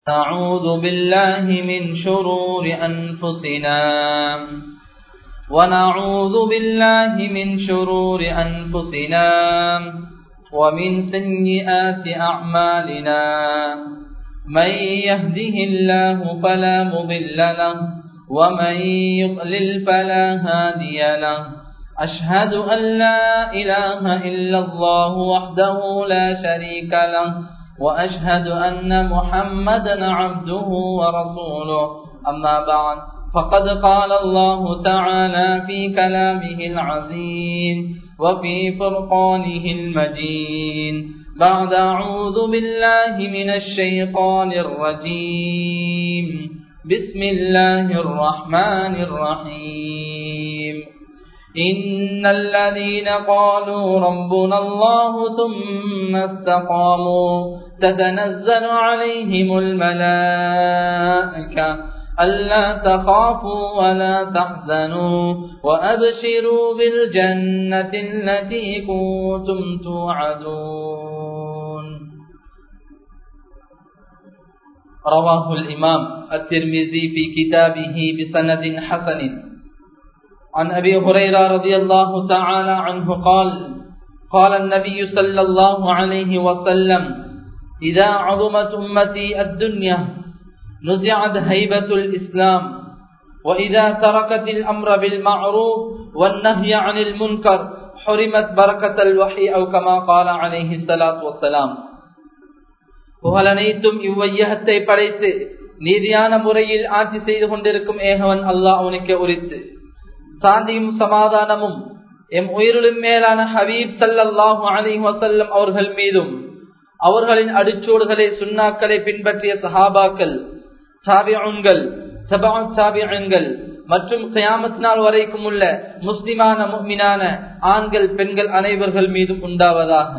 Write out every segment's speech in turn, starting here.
نعوذ بالله من شرور أنفسنا ونعوذ بالله من شرور أنفسنا ومن سيئات أعمالنا من يهده الله فلا مضل له ومن يضلل فلا هادي له أشهد أن لا إله إلا الله وحده لا شريك له وأشهد أن محمدا عبده ورسوله أما بعد فقد قال الله تعالى في كلامه العزيز وفي فرقانه المجيد بعد أعوذ بالله من الشيطان الرجيم بسم الله الرحمن الرحيم إن الذين قالوا ربنا الله ثم استقاموا تتنزل عليهم الملائكة ألا تخافوا ولا تحزنوا وأبشروا بالجنة التي كنتم توعدون رواه الإمام الترمذي في كتابه بسند حسن عن أبي هريرة رضي الله تعالى عنه قال قال النبي صلى الله عليه وسلم إذا عظمت أمتي الدنيا نزعت هيبة الإسلام وإذا تركت الأمر بالمعروف والنهي عن المنكر حرمت بركة الوحي أو كما قال عليه الصلاة والسلام புகழனைத்தும் இவ்வையகத்தை படைத்து நீதியான முறையில் ஆட்சி செய்து கொண்டிருக்கும் ஏகவன் அல்லாஹ் அவனுக்கு உரித்து சாந்தியும் சமாதானமும் எம் உயிரிலும் மேலான ஹபீப் சல்லாஹூ அலி வசல்லம் அவர்கள் மீதும் அவர்களின் அடிச்சோடுகளை சுண்ணாக்களை பின்பற்றிய சஹாபாக்கள் சாபியங்கள் சாபியங்கள் மற்றும் கயாமத் நாள் வரைக்கும் உள்ள முஸ்லிமான முக்மினான ஆண்கள் பெண்கள் அனைவர்கள் மீதும் உண்டாவதாக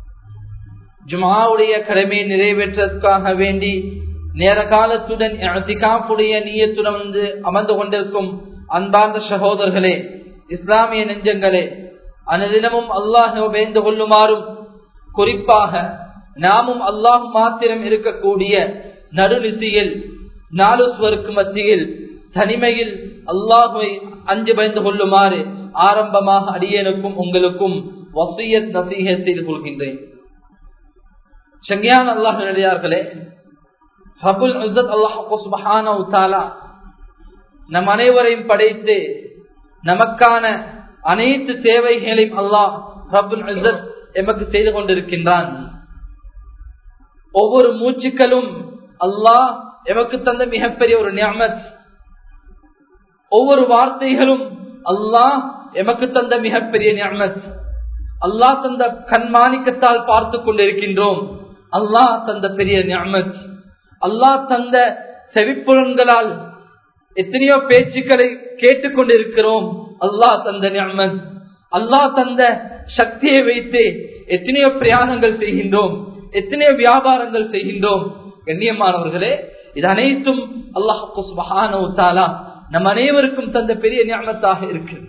ஜுமாவுடைய கடமையை நிறைவேற்றதற்காக வேண்டி நேர காலத்துடன் நீயத்துடன் வந்து அமர்ந்து கொண்டிருக்கும் அன்பார்ந்த சகோதரர்களே இஸ்லாமிய நெஞ்சங்களே அனுதினமும் அல்லாஹ் வேந்து கொள்ளுமாறும் குறிப்பாக நாமும் அல்லாஹ் மாத்திரம் இருக்கக்கூடிய நடுநிசையில் நாலுஸ்வருக்கு மத்தியில் தனிமையில் அல்லாஹுவை அஞ்சு பயந்து கொள்ளுமாறு ஆரம்பமாக அடியனுக்கும் உங்களுக்கும் வசியத் நசீக செய்து கொள்கின்றேன் சங்கியான அல்லாஹ் நிலையார்களே ஹபுல் அல்லாஹ் நம் அனைவரையும் படைத்து நமக்கான அனைத்து தேவைகளையும் அல்லாஹ் ரபுல் எமக்கு செய்து கொண்டிருக்கின்றான் ஒவ்வொரு மூச்சுக்களும் அல்லாஹ் எமக்கு தந்த மிகப்பெரிய ஒரு நியமத் ஒவ்வொரு வார்த்தைகளும் அல்லாஹ் எமக்கு தந்த மிகப்பெரிய நியமத் அல்லாஹ் தந்த கண்மாணிக்கத்தால் பார்த்து கொண்டிருக்கின்றோம் அல்லாஹ் தந்த பெரிய நியமத் அல்லாஹ் தந்த செவிப்புலன்களால் எத்தனையோ பேச்சுக்களை கேட்டுக்கொண்டிருக்கிறோம் அல்லாஹ் தந்த நியமத் அல்லாஹ் தந்த சக்தியை வைத்து எத்தனையோ பிரயாணங்கள் செய்கின்றோம் எத்தனையோ வியாபாரங்கள் செய்கின்றோம் கண்ணியமானவர்களே இது அனைத்தும் அல்லாஹாலா நம் அனைவருக்கும் தந்த பெரிய ஞானத்தாக இருக்கு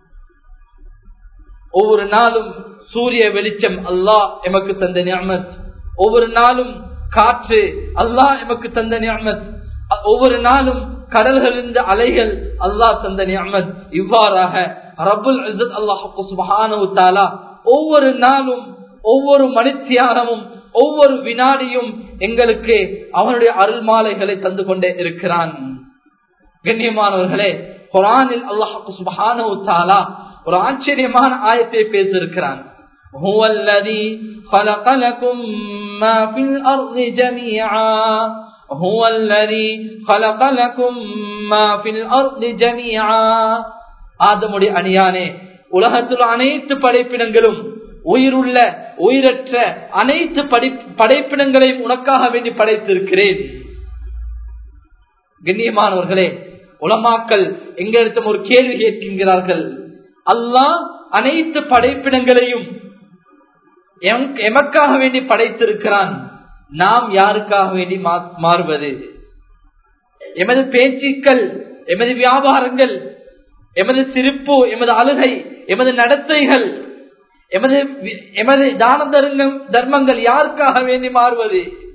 ஒவ்வொரு நாளும் சூரிய வெளிச்சம் அல்லாஹ் எமக்கு தந்த ஞானத் ஒவ்வொரு நாளும் காற்று அல்லாஹ் எமக்கு தந்த ஞானத் ஒவ்வொரு நாளும் கடல்களின் அலைகள் அல்லாஹ் தந்த ஞானத் இவ்வாறாக ரபுல் அல்லாஹாலா ஒவ்வொரு நாளும் ஒவ்வொரு மணித்தியானமும் ஒவ்வொரு வினாடியும் எங்களுக்கு அவனுடைய அருள் மாலைகளை தந்து கொண்டே இருக்கிறான் கண்ணியமானவர்களே குரானில் அல்லாஹு சுபஹானா ஒரு ஆச்சரியமான ஆயத்தை பேசியிருக்கிறான் هو الذي خلق لكم ما في الأرض جميعا هو الذي خلق لكم ما في الأرض جميعا ஆதமுடைய அணியானே உலகத்தில் அனைத்து படைப்பினங்களும் உயிருள்ள உயிரற்ற அனைத்து படைப்பினங்களையும் உனக்காக வேண்டி படைத்திருக்கிறேன் கண்ணியமானவர்களே உலமாக்கள் எங்களிடத்தும் ஒரு கேள்வி கேட்கின்றார்கள் அல்லாஹ் அனைத்து படைப்பினங்களையும் எமக்காக வேண்டி படைத்திருக்கிறான் நாம் யாருக்காக வேண்டி மாறுவது எமது பேச்சுக்கள் எமது வியாபாரங்கள் எமது சிரிப்பு எமது அழுகை எமது நடத்தைகள் எமது எமது தான தர்மங்கள் தர்மங்கள் யாருக்காக வேண்டி மாறுவது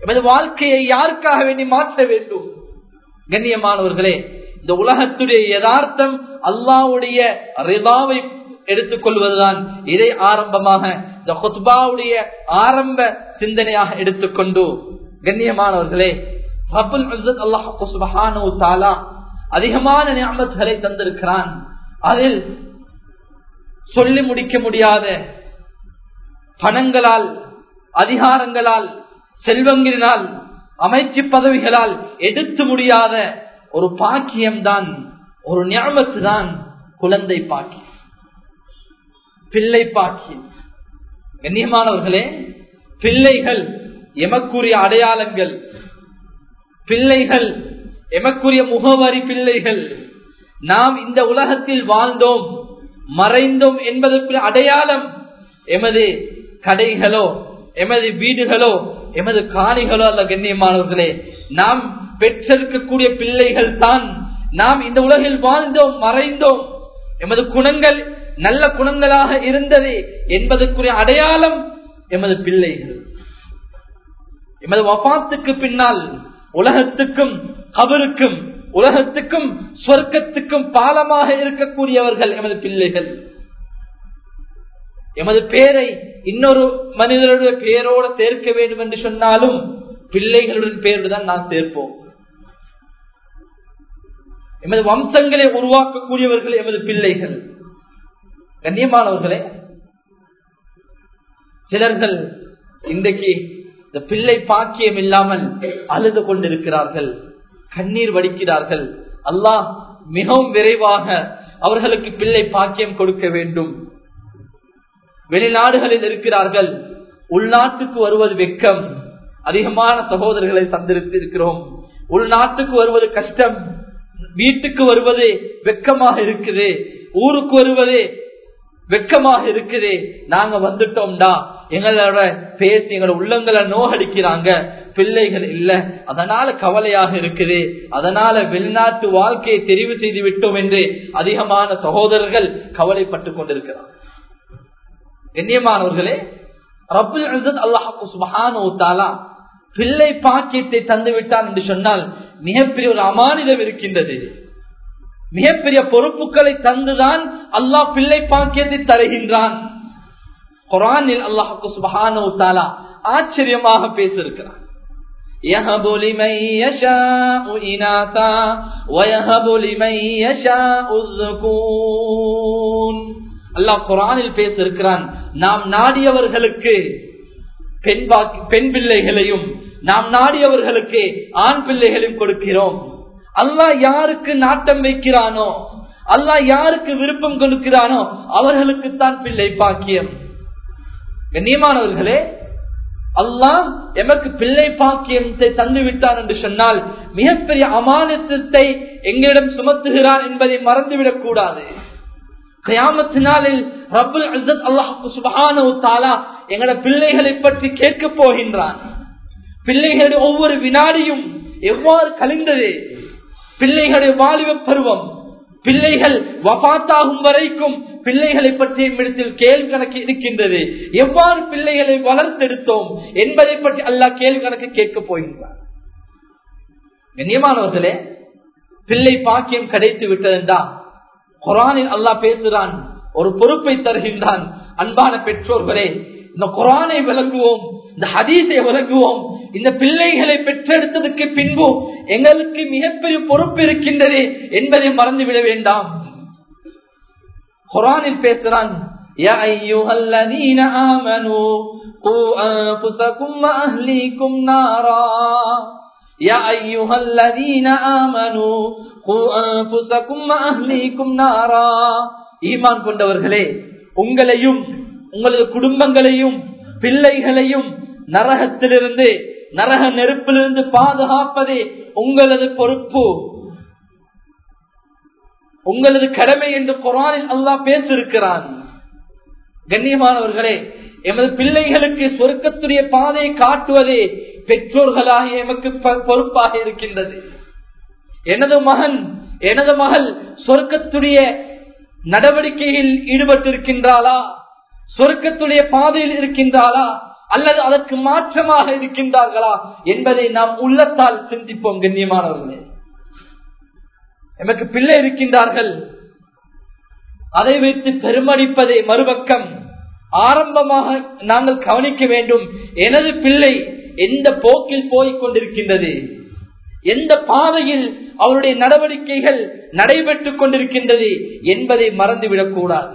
எமது வாழ்க்கையை யாருக்காக வேண்டி மாற்ற வேண்டும் கண்ணியமானவர்களே இந்த உலகத்துடைய யதார்த்தம் அல்லாவுடைய ரிதாவை எடுத்துக் கொள்வதுதான் இதை ஆரம்பமாக இந்த ஹுத்பாவுடைய ஆரம்ப சிந்தனையாக எடுத்துக்கொண்டு கண்ணியமானவர்களே ரபுல் அல்லாஹு சுபஹானு தாலா அதிகமான ஞாபகங்களை தந்திருக்கிறான் அதில் சொல்லி முடிக்க முடியாத பணங்களால் அதிகாரங்களால் செல்வங்களினால் அமைச்சு பதவிகளால் எடுத்து முடியாத ஒரு பாக்கியம்தான் ஒரு ஞாபகத்து தான் குழந்தை பாக்கியம் பிள்ளை பாக்கியம் கண்ணியமானவர்களே பிள்ளைகள் எமக்குரிய அடையாளங்கள் பிள்ளைகள் எமக்குரிய முகவரி பிள்ளைகள் நாம் இந்த உலகத்தில் வாழ்ந்தோம் மறைந்தோம் என்பதற்கு அடையாளம் எமது கடைகளோ எமது வீடுகளோ எமது காணிகளோ அல்ல கண்ணியமானவர்களே நாம் பெற்றிருக்கக்கூடிய பிள்ளைகள் தான் நாம் இந்த உலகில் வாழ்ந்தோம் மறைந்தோம் எமது குணங்கள் நல்ல குணங்களாக இருந்தது என்பதற்குரிய அடையாளம் எமது பிள்ளைகள் எமது வபாத்துக்கு பின்னால் உலகத்துக்கும் கபருக்கும் உலகத்துக்கும் சொர்க்கத்துக்கும் பாலமாக இருக்கக்கூடியவர்கள் எமது பிள்ளைகள் எமது பேரை இன்னொரு மனிதருடைய பெயரோடு சேர்க்க வேண்டும் என்று சொன்னாலும் பிள்ளைகளுடன் பெயரோடு தான் நாம் சேர்ப்போம் எமது வம்சங்களை உருவாக்கக்கூடியவர்கள் எமது பிள்ளைகள் கண்ணியமானவர்களே சிலர்கள் இன்றைக்கு இந்த பிள்ளை பாக்கியம் இல்லாமல் அழுது கொண்டிருக்கிறார்கள் கண்ணீர் வடிக்கிறார்கள் அல்லாஹ் மிகவும் விரைவாக அவர்களுக்கு பிள்ளை பாக்கியம் கொடுக்க வேண்டும் வெளிநாடுகளில் இருக்கிறார்கள் உள்நாட்டுக்கு வருவது வெக்கம் அதிகமான சகோதரர்களை தந்திருக்கிறோம் உள்நாட்டுக்கு வருவது கஷ்டம் வீட்டுக்கு வருவது வெக்கமாக இருக்குது ஊருக்கு வருவது வெக்கமாக இருக்குது நாங்க வந்துட்டோம்டா எங்களோட பேசி எங்களோட உள்ளங்களை நோகடிக்கிறாங்க பிள்ளைகள் இல்ல அதனால கவலையாக இருக்குது அதனால வெளிநாட்டு வாழ்க்கையை தெரிவு செய்து விட்டோம் என்று அதிகமான சகோதரர்கள் கவலைப்பட்டுக் கொண்டிருக்கிறார் கண்ணியமானவர்களே ரபுல் அல்லாஹு சுபஹானு பிள்ளை பாக்கியத்தை தந்து விட்டான் என்று சொன்னால் மிகப்பெரிய ஒரு அமானிதம் இருக்கின்றது மிகப்பெரிய பொறுப்புகளை தந்துதான் அல்லாஹ் பிள்ளை பாக்கியத்தை தருகின்றான் குரானில் அல்லாஹு சுபஹானு தாலா ஆச்சரியமாக பேசியிருக்கிறான் يهب لمن يشاء إناثا ويهب لمن يشاء الذكور அல்லாஹ் குரானில் பேசியிருக்கிறான் நாம் நாடியவர்களுக்கு பெண் பெண் பிள்ளைகளையும் நாம் நாடியவர்களுக்கு ஆண் பிள்ளைகளையும் கொடுக்கிறோம் அல்லாஹ் யாருக்கு நாட்டம் வைக்கிறானோ அல்லாஹ் யாருக்கு விருப்பம் கொடுக்கிறானோ அவர்களுக்கு தான் பிள்ளை பாக்கியம் கண்ணியமானவர்களே அல்லாஹ் எமக்கு பிள்ளை பாக்கியத்தை தந்து விட்டான் என்று சொன்னால் மிகப்பெரிய அமானத்தை எங்களிடம் சுமத்துகிறான் என்பதை மறந்துவிடக் கூடாது கயாமத்தினாலில் ரபுல் அசத் அல்லாஹு சுபஹானு தாலா எங்களோட பிள்ளைகளை பற்றி கேட்க போகின்றான் பிள்ளைகளுடைய ஒவ்வொரு வினாடியும் எவ்வாறு கழிந்தது பிள்ளைகளுடைய வாலிப பருவம் பிள்ளைகள் வபாத்தாகும் வரைக்கும் பிள்ளைகளை பற்றிய இடத்தில் கேள்வி கணக்கு இருக்கின்றது எவ்வாறு பிள்ளைகளை வளர்த்தெடுத்தோம் என்பதை பற்றி அல்லாஹ் கேள்வி கணக்கு கேட்க போகின்றார் கண்ணியமானவர்களே பிள்ளை பாக்கியம் கிடைத்து விட்டதென்றா குரானில் அல்லாஹ் பேசுகிறான் ஒரு பொறுப்பை தருகின்றான் அன்பான பெற்றோர்களே இந்த குரானை விளங்குவோம் இந்த ஹதீஸை விளங்குவோம் இந்த பிள்ளைகளை பெற்றெடுத்ததுக்கு பின்பு எங்களுக்கு மிகப்பெரிய பொறுப்பு இருக்கின்றது என்பதை மறந்துவிட வேண்டாம் குரானில் பேசுறான் يا أيها الذين آمنوا قوا أنفسكم وأهليكم نارا يا أيها الذين آمنوا قوا أنفسكم وأهليكم نارا ஈமான் கொண்டவர்களே உங்களையும் உங்களது குடும்பங்களையும் பிள்ளைகளையும் நரகத்திலிருந்து நரக நெருப்பிலிருந்து பாதுகாப்பதே உங்களது பொறுப்பு உங்களது கடமை என்று குரானில் அல்லாஹ் பேசிருக்கிறான் கண்ணியமானவர்களே எமது பிள்ளைகளுக்கு சொர்க்கத்துடைய பாதையை காட்டுவதே பெற்றோர்களாக எமக்கு பொறுப்பாக இருக்கின்றது எனது மகன் எனது மகள் சொர்க்கத்துடைய நடவடிக்கையில் ஈடுபட்டிருக்கின்றாளா சொர்க்கத்துடைய பாதையில் இருக்கின்றாளா அல்லது அதற்கு மாற்றமாக இருக்கின்றார்களா என்பதை நாம் உள்ளத்தால் சிந்திப்போம் கண்ணியமானவர்களே எமக்கு பிள்ளை இருக்கின்றார்கள் அதை வைத்து பெருமடிப்பதை மறுபக்கம் ஆரம்பமாக நாங்கள் கவனிக்க வேண்டும் எனது பிள்ளை எந்த போக்கில் போய்க் கொண்டிருக்கின்றது எந்த பாதையில் அவருடைய நடவடிக்கைகள் நடைபெற்றுக் கொண்டிருக்கின்றது என்பதை மறந்துவிடக் கூடாது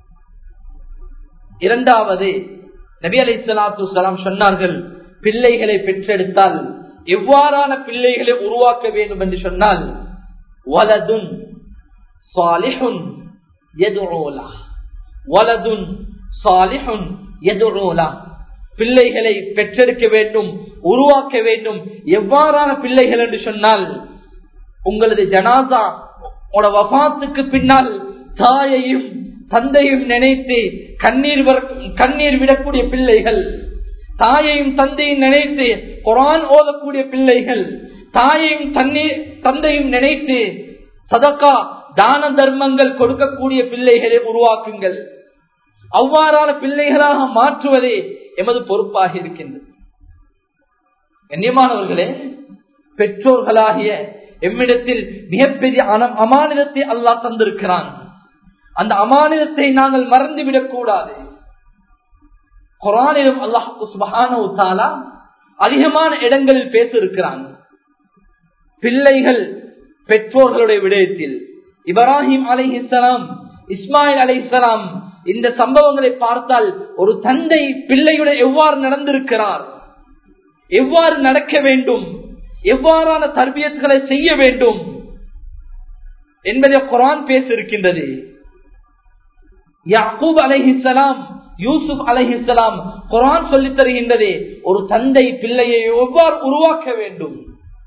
இரண்டாவது நபி அலை சலாத்து சலாம் சொன்னார்கள் பிள்ளைகளை பெற்றெடுத்தால் எவ்வாறான பிள்ளைகளை உருவாக்க வேண்டும் என்று சொன்னால் வலதுன் சாலிஹுன் எதுரோலா வலதுன் சாலிஹுன் எதுரோலா பிள்ளைகளை பெற்றெடுக்க வேண்டும் உருவாக்க வேண்டும் எவ்வாறான பிள்ளைகள் என்று சொன்னால் உங்களது ஜனாதா வபாத்துக்கு பின்னால் தாயையும் தந்தையும் நினைத்து கண்ணீர் கண்ணீர் விடக்கூடிய பிள்ளைகள் தாயையும் தந்தையும் நினைத்து குரான் ஓதக்கூடிய பிள்ளைகள் தாயையும் தண்ணீர் தந்தையும் நினைத்து சதக்கா தான தர்மங்கள் கொடுக்கக்கூடிய பிள்ளைகளை உருவாக்குங்கள் அவ்வாறான பிள்ளைகளாக மாற்றுவதே எமது பொறுப்பாக இருக்கின்றது கண்ணியமானவர்களே பெற்றோர்களாகிய எம்மிடத்தில் மிகப்பெரிய அமானிதத்தை அல்லாஹ் தந்திருக்கிறான் அந்த அமானிதத்தை நாங்கள் மறந்துவிடக் கூடாது குரானிலும் அல்லாஹு சுபஹான அதிகமான இடங்களில் பேச இருக்கிறான் பிள்ளைகள் பெற்றோர்களுடைய விடயத்தில் இப்ராஹிம் அலைஹிஸ்லாம் இஸ்மாயில் அலைஹிஸ்லாம் இந்த சம்பவங்களை பார்த்தால் ஒரு தந்தை பிள்ளையுடன் எவ்வாறு நடந்திருக்கிறார் எவ்வாறு நடக்க வேண்டும் எவ்வாறான தர்பியத்துகளை செய்ய வேண்டும் என்பதை குரான் பேச இருக்கின்றது யாக்கூப் அலைஹிஸ்லாம் யூசுப் அலைஹிஸ்லாம் குரான் சொல்லித் தருகின்றது ஒரு தந்தை பிள்ளையை எவ்வாறு உருவாக்க வேண்டும்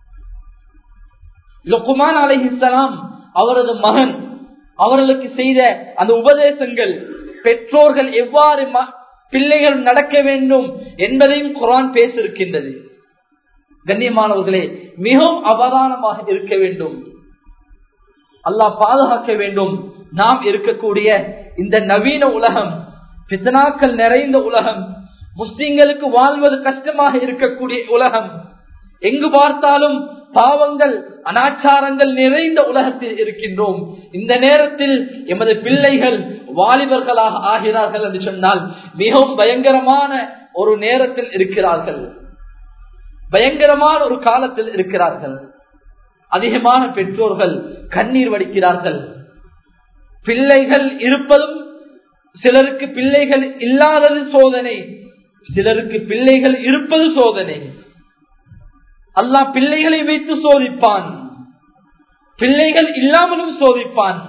லுக்குமான் அலைஹிஸ்லாம் அவரது மகன் அவர்களுக்கு செய்த அந்த உபதேசங்கள் பெற்றோர்கள் எவ்வாறு பிள்ளைகள் நடக்க வேண்டும் என்பதையும் குரான் பேச இருக்கின்றது கண்ணியமானவர்களே மிகவும் அவதானமாக இருக்க வேண்டும் அல்லாஹ் பாதுகாக்க வேண்டும் நாம் இருக்கக்கூடிய இந்த நவீன உலகம் பித்தனாக்கள் நிறைந்த உலகம் முஸ்லிம்களுக்கு வாழ்வது கஷ்டமாக இருக்கக்கூடிய உலகம் எங்கு பார்த்தாலும் பாவங்கள் அனாச்சாரங்கள் நிறைந்த உலகத்தில் இருக்கின்றோம் இந்த நேரத்தில் எமது பிள்ளைகள் வாலிபர்களாக ஆகிறார்கள் என்று சொன்னால் மிகவும் பயங்கரமான ஒரு நேரத்தில் இருக்கிறார்கள் பயங்கரமான ஒரு காலத்தில் இருக்கிறார்கள் அதிகமான பெற்றோர்கள் கண்ணீர் வடிக்கிறார்கள் பிள்ளைகள் இருப்பதும் சிலருக்கு பிள்ளைகள் இல்லாதது சோதனை சிலருக்கு பிள்ளைகள் இருப்பது சோதனை அல்லாஹ் பிள்ளைகளை வைத்து சோதிப்பான் பிள்ளைகள் இல்லாமலும் சோதிப்பான்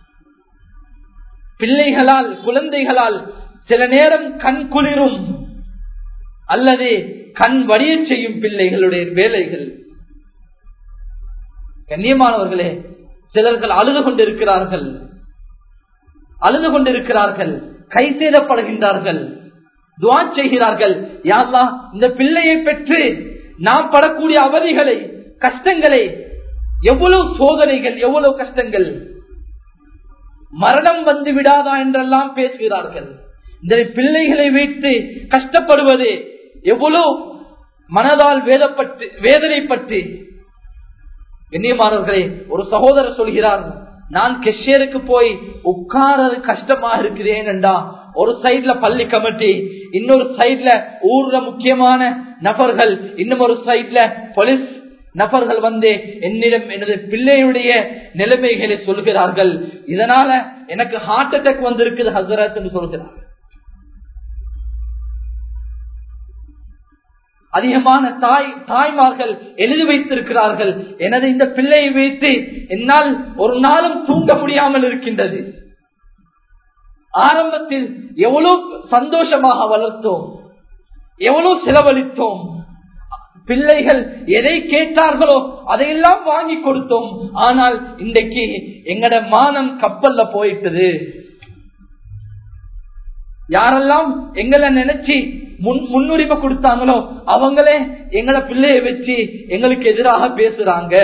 பிள்ளைகளால் குழந்தைகளால் சில நேரம் கண் குளிரும் அல்லது கண் வடிய செய்யும் பிள்ளைகளுடைய வேலைகள் கண்ணியமானவர்களே சிலர்கள் அழுது கொண்டிருக்கிறார்கள் அழுது கொண்டிருக்கிறார்கள் கை சேதப்படுகின்றார்கள் துவா செய்கிறார்கள் யாரெல்லாம் இந்த பிள்ளையை பெற்று நாம் படக்கூடிய அவதிகளை கஷ்டங்களை எவ்வளவு சோதனைகள் எவ்வளவு கஷ்டங்கள் மரணம் வந்து விடாதா என்றெல்லாம் பேசுகிறார்கள் இந்த பிள்ளைகளை வைத்து கஷ்டப்படுவது எவ்வளவு மனதால் வேதப்பட்டு வேதனைப்பட்டு கண்ணியமானவர்களே ஒரு சகோதரர் சொல்கிறார் நான் கெஷியருக்கு போய் உட்காரது கஷ்டமா இருக்குதேன் என்றா ஒரு சைட்ல பள்ளி கமிட்டி இன்னொரு சைட்ல ஊர்ல முக்கியமான நபர்கள் இன்னும் ஒரு சைட்ல போலீஸ் நபர்கள் வந்து என்னிடம் எனது பிள்ளையுடைய நிலைமைகளை சொல்கிறார்கள் இதனால எனக்கு ஹார்ட் அட்டாக் வந்திருக்குது ஹசரத் என்று சொல்கிறார் அதிகமான தாய் தாய்மார்கள் எழுதி வைத்திருக்கிறார்கள் எனது இந்த பிள்ளையை வைத்து என்னால் ஒரு நாளும் தூங்க முடியாமல் இருக்கின்றது ஆரம்பத்தில் எவ்வளவு சந்தோஷமாக வளர்த்தோம் எவ்வளவு செலவழித்தோம் பிள்ளைகள் எதை கேட்டார்களோ அதையெல்லாம் வாங்கி கொடுத்தோம் ஆனால் இன்றைக்கு எங்கட மானம் கப்பல்ல போயிட்டது யாரெல்லாம் எங்களை நினைச்சு முன் முன்னுரிமை கொடுத்தாங்களோ அவங்களே எங்களை பிள்ளைய வச்சு எங்களுக்கு எதிராக பேசுறாங்க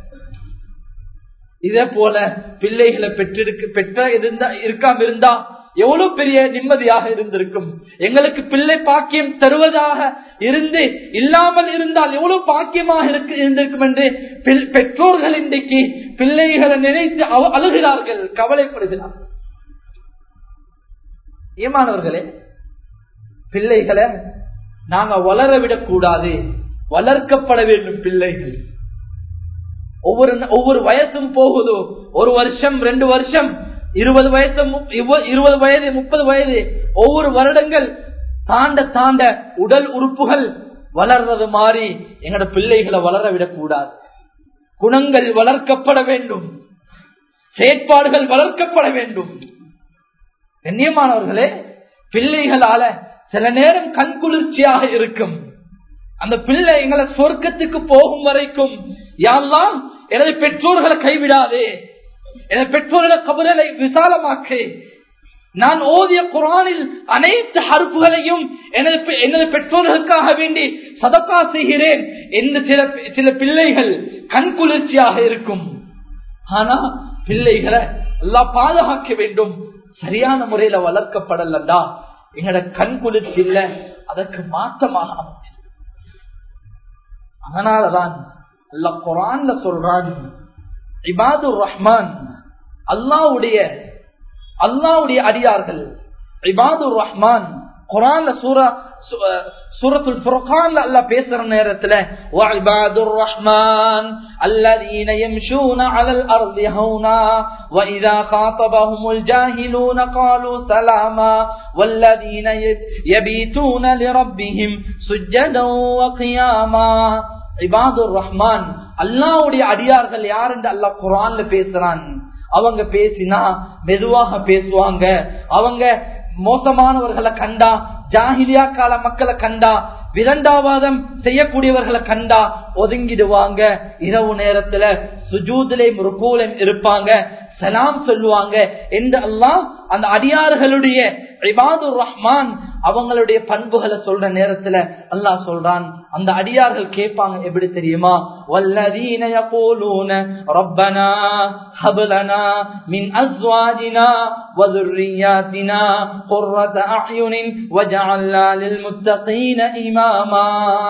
இதே போல பிள்ளைகளை பெற்றிருக்கு பெற்ற இருந்தா இருக்காம இருந்தா எவ்வளவு பெரிய நிம்மதியாக இருந்திருக்கும் எங்களுக்கு பிள்ளை பாக்கியம் தருவதாக இருந்து இல்லாமல் இருந்தால் எவ்வளவு பாக்கியமாக இருக்கு இருந்திருக்கும் என்று பெற்றோர்கள் இன்றைக்கு பிள்ளைகளை நினைத்து அழுகிறார்கள் கவலைப்படுகிறார்கள் ஏமானவர்களே பிள்ளைகளை நாங்க வளர விடக்கூடாது வளர்க்கப்பட வேண்டும் பிள்ளைகள் ஒவ்வொரு ஒவ்வொரு வயசும் போகுதோ ஒரு வருஷம் ரெண்டு வருஷம் இருபது வயசு இருபது வயது முப்பது வயது ஒவ்வொரு வருடங்கள் தாண்ட தாண்ட உடல் உறுப்புகள் வளர்றது மாறி எங்கட பிள்ளைகளை வளர விடக்கூடாது குணங்கள் வளர்க்கப்பட வேண்டும் செயற்பாடுகள் வளர்க்கப்பட வேண்டும் கண்ணியமானவர்களே பிள்ளைகளால சில நேரம் கண்குளிர்ச்சியாக இருக்கும் அந்த பிள்ளை எங்களை சொர்க்கத்துக்கு போகும் வரைக்கும் யாரெல்லாம் எனது பெற்றோர்களை கைவிடாதே எனது பெற்றோர்களை கபரலை விசாலமாக்கு நான் ஓதிய குரானில் அனைத்து ஹருப்புகளையும் எனது எனது பெற்றோர்களுக்காக வேண்டி சதக்கா செய்கிறேன் என்று சில சில பிள்ளைகள் கண்குளிர்ச்சியாக இருக்கும் ஆனா பிள்ளைகளை எல்லாம் பாதுகாக்க வேண்டும் சரியான முறையில வளர்க்கப்படலண்டா எங்கட கண் குளிர்ச்சி இல்ல அதற்கு மாற்றமாக அமைச்சு அதனாலதான் அல்ல குரான்ல சொல்றான் இபாதுர் ரஹ்மான் அல்லாவுடைய அல்லாவுடைய அடியார்கள் இபாதுர் ரஹ்மான் குரான்ல சூரா சூரத்துல் ஃபுர்கான்ல அல்லாஹ் பேசுற நேரத்துல வஇபாதுர் ரஹ்மான் الذين يمشون على الارض هونا واذا خاطبهم الجاهلون قالوا سلاما والذين يبيتون لربهم سجدا وقياما இபாதுர் ரஹ்மான் அல்லாவுடைய அடியார்கள் யார் என்று அல்லாஹ் குரான்ல பேசுறான் அவங்க பேசினா மெதுவாக பேசுவாங்க அவங்க மோசமானவர்களை கண்டா ஜாகிலியா கால மக்களை கண்டா விரண்டாவாதம் செய்யக்கூடியவர்களை கண்டா ஒதுங்கிடுவாங்க இரவு நேரத்துல சுஜூதிலையும் ருக்கூலையும் இருப்பாங்க சலாம் சொல்லுவாங்க என்று எல்லாம் அந்த அடியார்களுடைய இபாதுர் ரஹ்மான் அவங்களுடைய பண்புகளை சொல்ற நேரத்துல அல்லாஹ் சொல்றான் அந்த அடியார்கள் கேட்பாங்க எப்படி தெரியுமா வல்லதீன يقولون ربنا هب لنا من ازواجنا وذرياتنا قرة اعين واجعلنا للمتقين اماما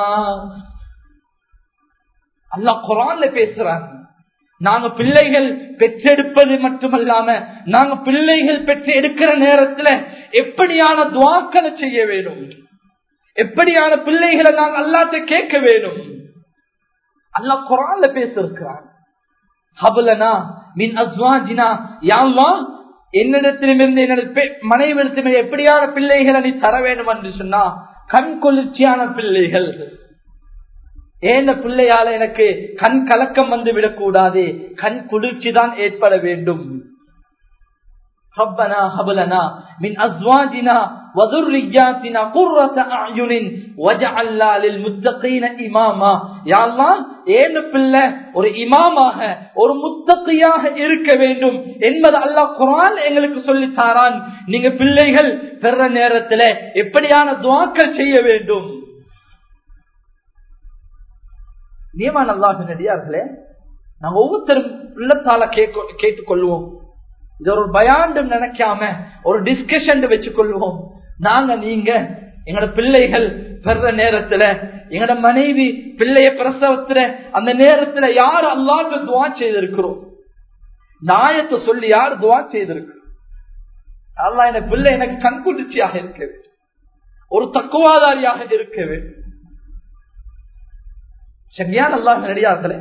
அல்லாஹ் குர்ஆன்ல பேசுறாங்க நாங்க பிள்ளைகள் பெற்றெடுப்பது மட்டுமல்லாம நாங்க பிள்ளைகள் பெற்று எடுக்கிற நேரத்துல எப்படியான துவாக்களை செய்ய வேணும் எப்படியான பிள்ளைகளை நாங்க அல்லாட்ட கேட்க வேணும் அல்லாஹ் குரான்ல பேசிருக்கிறான் ஹபுலனா மின் அஸ்வாஜினா யாழ்வா என்னிடத்திலிருந்து என்னோட மனைவிடத்திலிருந்து எப்படியான பிள்ளைகளை நீ தர வேண்டும் என்று சொன்னா கண் குளிர்ச்சியான பிள்ளைகள் ஏந்த பிள்ளையால எனக்கு கண் கலக்கம் வந்து விடக்கூடாது கண் குளிர்ச்சி தான் ஏற்பட வேண்டும் ربنا هب لنا من ازواجنا وذرياتنا قرة اعين واجعلنا للمتقين اماما يا الله ஏன் பிள்ளை ஒரு இமாமாக ஒரு முத்தகையாக இருக்க வேண்டும் என்பது அல்லாஹ் குரான் எங்களுக்கு சொல்லி தாரான் நீங்க பிள்ளைகள் பெற நேரத்துல எப்படியான துவாக்கள் செய்ய வேண்டும் நியமான அல்லாஹ் நடிகார்களே நாங்க ஒவ்வொருத்தரும் உள்ளத்தால கேட்டுக்கொள்வோம் இது ஒரு பயாண்டு நினைக்காம ஒரு டிஸ்கஷன் வச்சு கொள்வோம் நாங்க நீங்க எங்களோட பிள்ளைகள் பெற நேரத்துல எங்களோட மனைவி பிள்ளைய பிரசவத்துல அந்த நேரத்துல யார் அல்லாட்டு துவா செய்திருக்கிறோம் நாயத்தை சொல்லி யார் துவா செய்திருக்கிறோம் அல்லா என் பிள்ளை எனக்கு கண்குளிர்ச்சியாக இருக்க வேண்டும் ஒரு தக்குவாதாரியாக இருக்க வேண்டும் சரியான அல்லாஹ் நடிகார்களே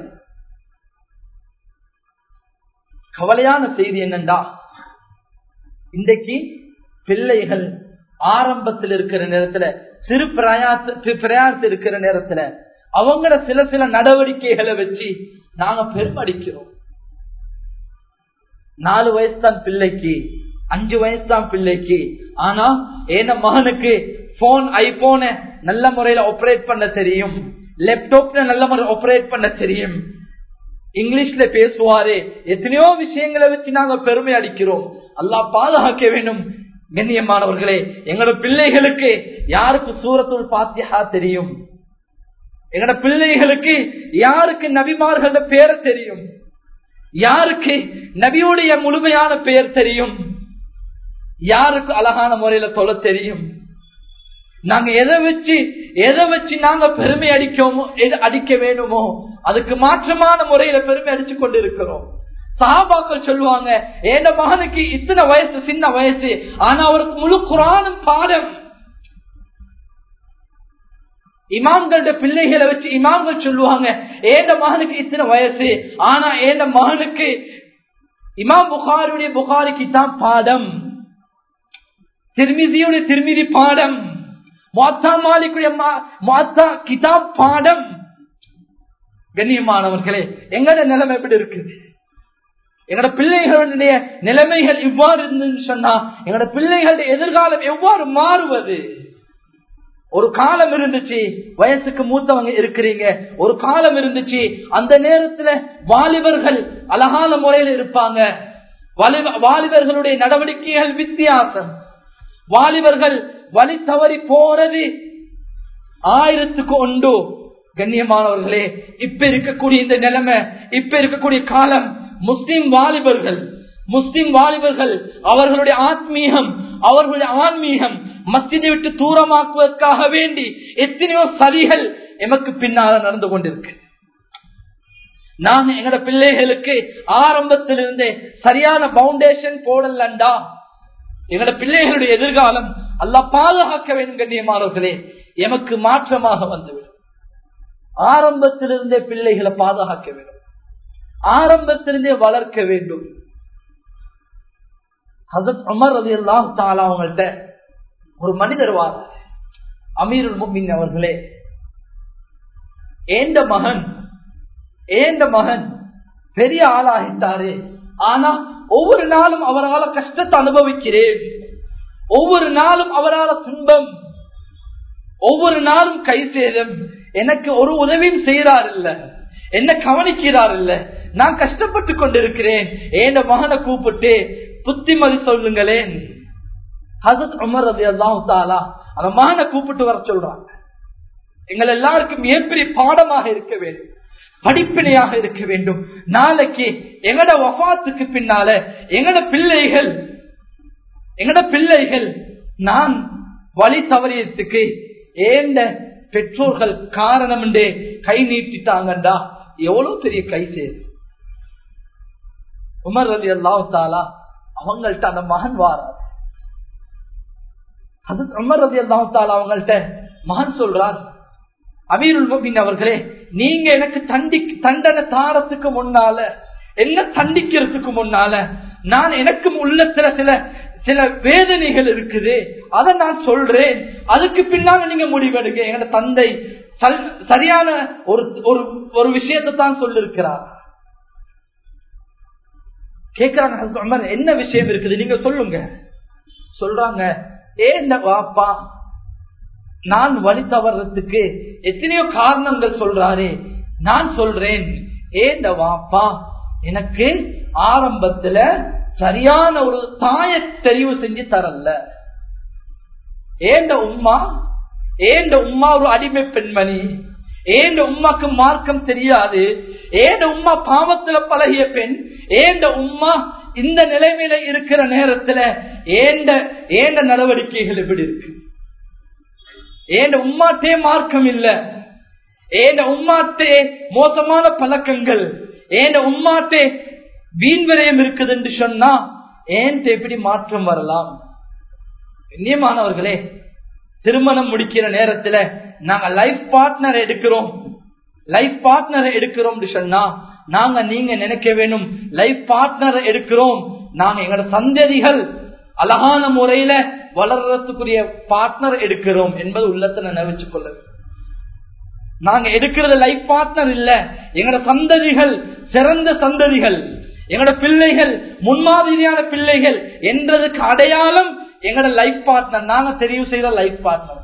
கவலையான செய்தி என்னண்டா இன்றைக்கு பிள்ளைகள் ஆரம்பத்தில் இருக்கிற நேரத்துல சிறு பிரயாச பிரயாசம் இருக்கிற நேரத்துல அவங்கள சில சில நடவடிக்கைகளை வச்சு நாங்க பெருமடிக்கிறோம் நாலு வயசு தான் பிள்ளைக்கு அஞ்சு வயசு தான் பிள்ளைக்கு ஆனா ஏன மகனுக்கு போன் ஐபோன நல்ல முறையில ஆபரேட் பண்ண தெரியும் லேப்டாப்ல நல்ல முறை ஆபரேட் பண்ண தெரியும் இங்கிலீஷ்ல பேசுவாரு எத்தனையோ விஷயங்களை வச்சு நாங்க பெருமை அடிக்கிறோம் அல்லா பாதுகாக்க வேண்டும் கண்ணியமானவர்களே எங்களோட பிள்ளைகளுக்கு யாருக்கு சூரத்துள் பாத்தியா தெரியும் எங்களோட பிள்ளைகளுக்கு யாருக்கு நபிமார்களோட பேர் தெரியும் யாருக்கு நபியுடைய முழுமையான பெயர் தெரியும் யாருக்கு அழகான முறையில தொலை தெரியும் நாங்க எதை வச்சு எதை வச்சு நாங்க பெருமை அடிக்கோமோ எது அடிக்க வேணுமோ அதுக்கு மாற்றமான முறையில பெருமை அடிச்சு கொண்டு இருக்கிறோம் சாபாக்கள் சொல்லுவாங்க என் மகனுக்கு இத்தனை வயசு சின்ன வயசு ஆனா அவருக்கு முழு குரானும் பாடம் இமாம்களோட பிள்ளைகளை வச்சு இமாம்கள் சொல்லுவாங்க ஏந்த மகனுக்கு இத்தனை வயசு ஆனா ஏந்த மகனுக்கு இமாம் புகாருடைய புகாரிக்கு தான் பாடம் திருமிதியுடைய திருமிதி பாடம் மாத்தா மாலிக்குடைய மாத்தா கிதாப் பாடம் கண்ணியமானவர்களே எங்கட நிலைமை எப்படி இருக்குது எங்கட பிள்ளைகளுடைய நிலைமைகள் இவ்வாறு இருந்துன்னு சொன்னா எங்கட பிள்ளைகளுடைய எதிர்காலம் எவ்வாறு மாறுவது ஒரு காலம் இருந்துச்சு வயசுக்கு மூத்தவங்க இருக்கிறீங்க ஒரு காலம் இருந்துச்சு அந்த நேரத்துல வாலிபர்கள் அழகான முறையில் இருப்பாங்க வாலிபர்களுடைய நடவடிக்கைகள் வித்தியாசம் வாலிபர்கள் வழி தவறி போறது ஆயிரத்துக்கு ஒன்று கண்ணியமானவர்களே இப்ப இருக்கக்கூடிய இந்த நிலைமை இப்ப இருக்கக்கூடிய காலம் முஸ்லிம் வாலிபர்கள் முஸ்லிம் வாலிபர்கள் அவர்களுடைய ஆத்மீகம் அவர்களுடைய ஆன்மீகம் மஸ்ஜிதை விட்டு தூரமாக்குவதற்காக வேண்டி எத்தனையோ சதிகள் எமக்கு பின்னால நடந்து கொண்டிருக்கு நாங்க எங்கட பிள்ளைகளுக்கு ஆரம்பத்திலிருந்தே சரியான பவுண்டேஷன் போடலண்டா எங்கட பிள்ளைகளுடைய எதிர்காலம் அல்ல பாதுகாக்க வேண்டும் கண்ணியமானவர்களே எமக்கு மாற்றமாக வந்துவிடும் ஆரம்பத்திலிருந்தே பிள்ளைகளை பாதுகாக்க வேண்டும் ஆரம்பத்திலிருந்தே வளர்க்க வேண்டும் ஹசத் அமர் ரவி எல்லாம் தாலா அவங்கள்ட்ட ஒரு மனிதர் வார அமீருல் முமின் அவர்களே ஏந்த மகன் ஏந்த மகன் பெரிய ஆளாகிட்டாரு ஆனா ஒவ்வொரு நாளும் அவரால் கஷ்டத்தை அனுபவிக்கிறேன் ஒவ்வொரு நாளும் அவரால் துன்பம் ஒவ்வொரு நாளும் கை சேதம் எனக்கு ஒரு உதவியும் செய்யறார் இல்ல என்ன கவனிக்கிறார் இல்ல நான் கஷ்டப்பட்டு கொண்டிருக்கிறேன் ஏந்த மகனை கூப்பிட்டு புத்திமதி சொல்லுங்களேன் ஹசத் உமர் ரதி அல்லாஹாலா அந்த மகனை கூப்பிட்டு வர சொல்றாங்க எங்கள் எல்லாருக்கும் மிகப்பெரிய பாடமாக இருக்க வேண்டும் படிப்பினையாக இருக்க வேண்டும் நாளைக்கு எங்கட வபாத்துக்கு பின்னால எங்கட பிள்ளைகள் எங்கட பிள்ளைகள் நான் வழி தவறியதுக்கு ஏண்ட பெற்றோர்கள் காரணம் என்றே கை நீட்டிட்டாங்கண்டா எவ்வளவு பெரிய கை சேரு உமர் ரதி அல்லாஹாலா அவங்கள்ட்ட அந்த மகன் வாரார் அது உமர் ரதி அல்லாஹாலா அவங்கள்ட்ட மகன் சொல்றார் அமீருல் முபின் அவர்களே நீங்க எனக்கு தண்டி தண்டனை தாரத்துக்கு முன்னால என்ன தண்டிக்கிறதுக்கு முன்னால நான் எனக்கு உள்ளத்துல சில சில வேதனைகள் இருக்குது அதை நான் சொல்றேன் அதுக்கு பின்னால நீங்க முடிவெடுங்க எங்க தந்தை சரியான ஒரு ஒரு விஷயத்தை தான் சொல்லிருக்கிறார் கேக்குறாங்க என்ன விஷயம் இருக்குது நீங்க சொல்லுங்க சொல்றாங்க ஏன் வாப்பா நான் வழி தவறதுக்கு எத்தனையோ காரணங்கள் சொல்றாரு நான் சொல்றேன் ஏந்த வாப்பா எனக்கு ஆரம்பத்துல சரியான ஒரு தாய தெரிவு செஞ்சு தரல ஏண்ட உம்மா ஏண்ட உம்மா ஒரு அடிமை பெண்மணி ஏண்ட உமாக்கு மார்க்கம் தெரியாது ஏண்ட உம்மா பாவத்துல பழகிய பெண் ஏண்ட உம்மா இந்த நிலைமையில இருக்கிற நேரத்துல ஏண்ட ஏண்ட நடவடிக்கைகள் எப்படி இருக்கு ஏண்ட உம்மாட்டே மார்க்கம் இல்ல ஏண்ட உம்மாட்டே மோசமான பழக்கங்கள் ஏண்ட உம்மாட்டே வீண் விரயம் இருக்குது என்று சொன்னா ஏன் எப்படி மாற்றம் வரலாம் கண்ணியமானவர்களே திருமணம் முடிக்கிற நேரத்துல நாங்க லைஃப் பார்ட்னர் எடுக்கிறோம் லைஃப் பார்ட்னர் எடுக்கிறோம் சொன்னா நாங்க நீங்க நினைக்க வேணும் லைஃப் பார்ட்னர் எடுக்கிறோம் நாங்க எங்களோட சந்ததிகள் அழகான முறையில வளர்றதுக்குரிய பார்ட்னர் எடுக்கிறோம் என்பது உள்ளத்துல நினைச்சு கொள்ள நாங்க எடுக்கிறது லைஃப் பார்ட்னர் இல்ல எங்களோட சந்ததிகள் சிறந்த சந்ததிகள் எங்களோட பிள்ளைகள் முன்மாதிரியான பிள்ளைகள் என்றதுக்கு அடையாளம் எங்களோட லைஃப் பார்ட்னர் நாங்க தெரிவு செய்த லைஃப் பார்ட்னர்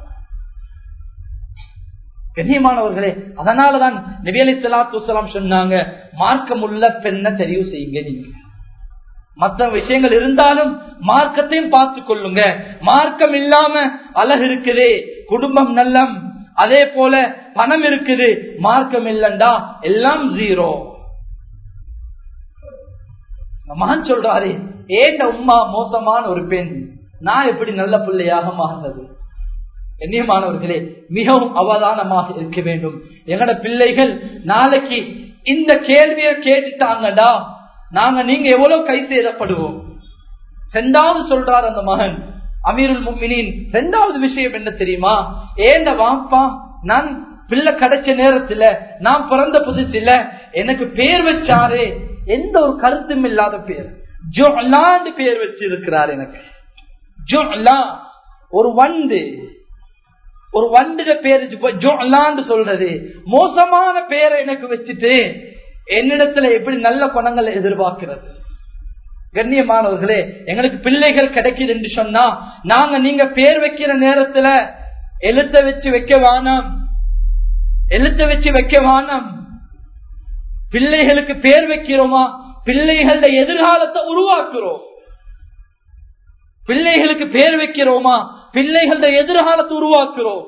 கண்ணியமானவர்களே அதனாலதான் நபி அலி சலாத்து சொன்னாங்க மார்க்கம் உள்ள பெண்ணை தெரிவு செய்யுங்க நீங்க மற்ற விஷயங்கள் இருந்தாலும் மார்க்கத்தையும் பார்த்து கொள்ளுங்க மார்க்கம் இல்லாம அழகு இருக்குது குடும்பம் நல்லம் அதே போல பணம் இருக்குது மார்க்கம் இல்லண்டா எல்லாம் ஜீரோ மகன் சொல்றாரு ஏண்ட உம்மா மோசமான ஒரு பெண் நான் எப்படி நல்ல பிள்ளையாக மாறினது கண்ணியமானவர்களே மிகவும் அவதானமாக இருக்க வேண்டும் எங்கட பிள்ளைகள் நாளைக்கு இந்த கேள்வியை கேட்டுட்டாங்கடா நாங்க நீங்க எவ்வளவு கை சேதப்படுவோம் ரெண்டாவது சொல்றார் அந்த மகன் அமீருல் முக்மினின் ரெண்டாவது விஷயம் என்ன தெரியுமா ஏண்ட வாப்பா நான் பிள்ளை கிடைச்ச நேரத்துல நான் பிறந்த புதுசுல எனக்கு பேர் வச்சாரு எந்த ஒரு கருத்தும் இல்லாத பேர் ஜோலாண்டு பேர் வச்சு இருக்கிறார் எனக்கு ஜோலா ஒரு வண்டு ஒரு வண்டுட பேரு ஜோலான்னு சொல்றது மோசமான பேரை எனக்கு வச்சுட்டு என்னிடத்துல எப்படி நல்ல குணங்களை எதிர்பார்க்கிறது கண்ணியமானவர்களே எங்களுக்கு பிள்ளைகள் கிடைக்குது என்று சொன்னா நாங்க நீங்க பேர் வைக்கிற நேரத்துல எழுத்த வச்சு வைக்க வானம் எழுத்த வச்சு வைக்க வானம் பிள்ளைகளுக்கு பேர் வைக்கிறோமா பிள்ளைகள எதிர்காலத்தை உருவாக்குறோம் பிள்ளைகளுக்கு பேர் வைக்கிறோமா பிள்ளைகள எதிர்காலத்தை உருவாக்குறோம்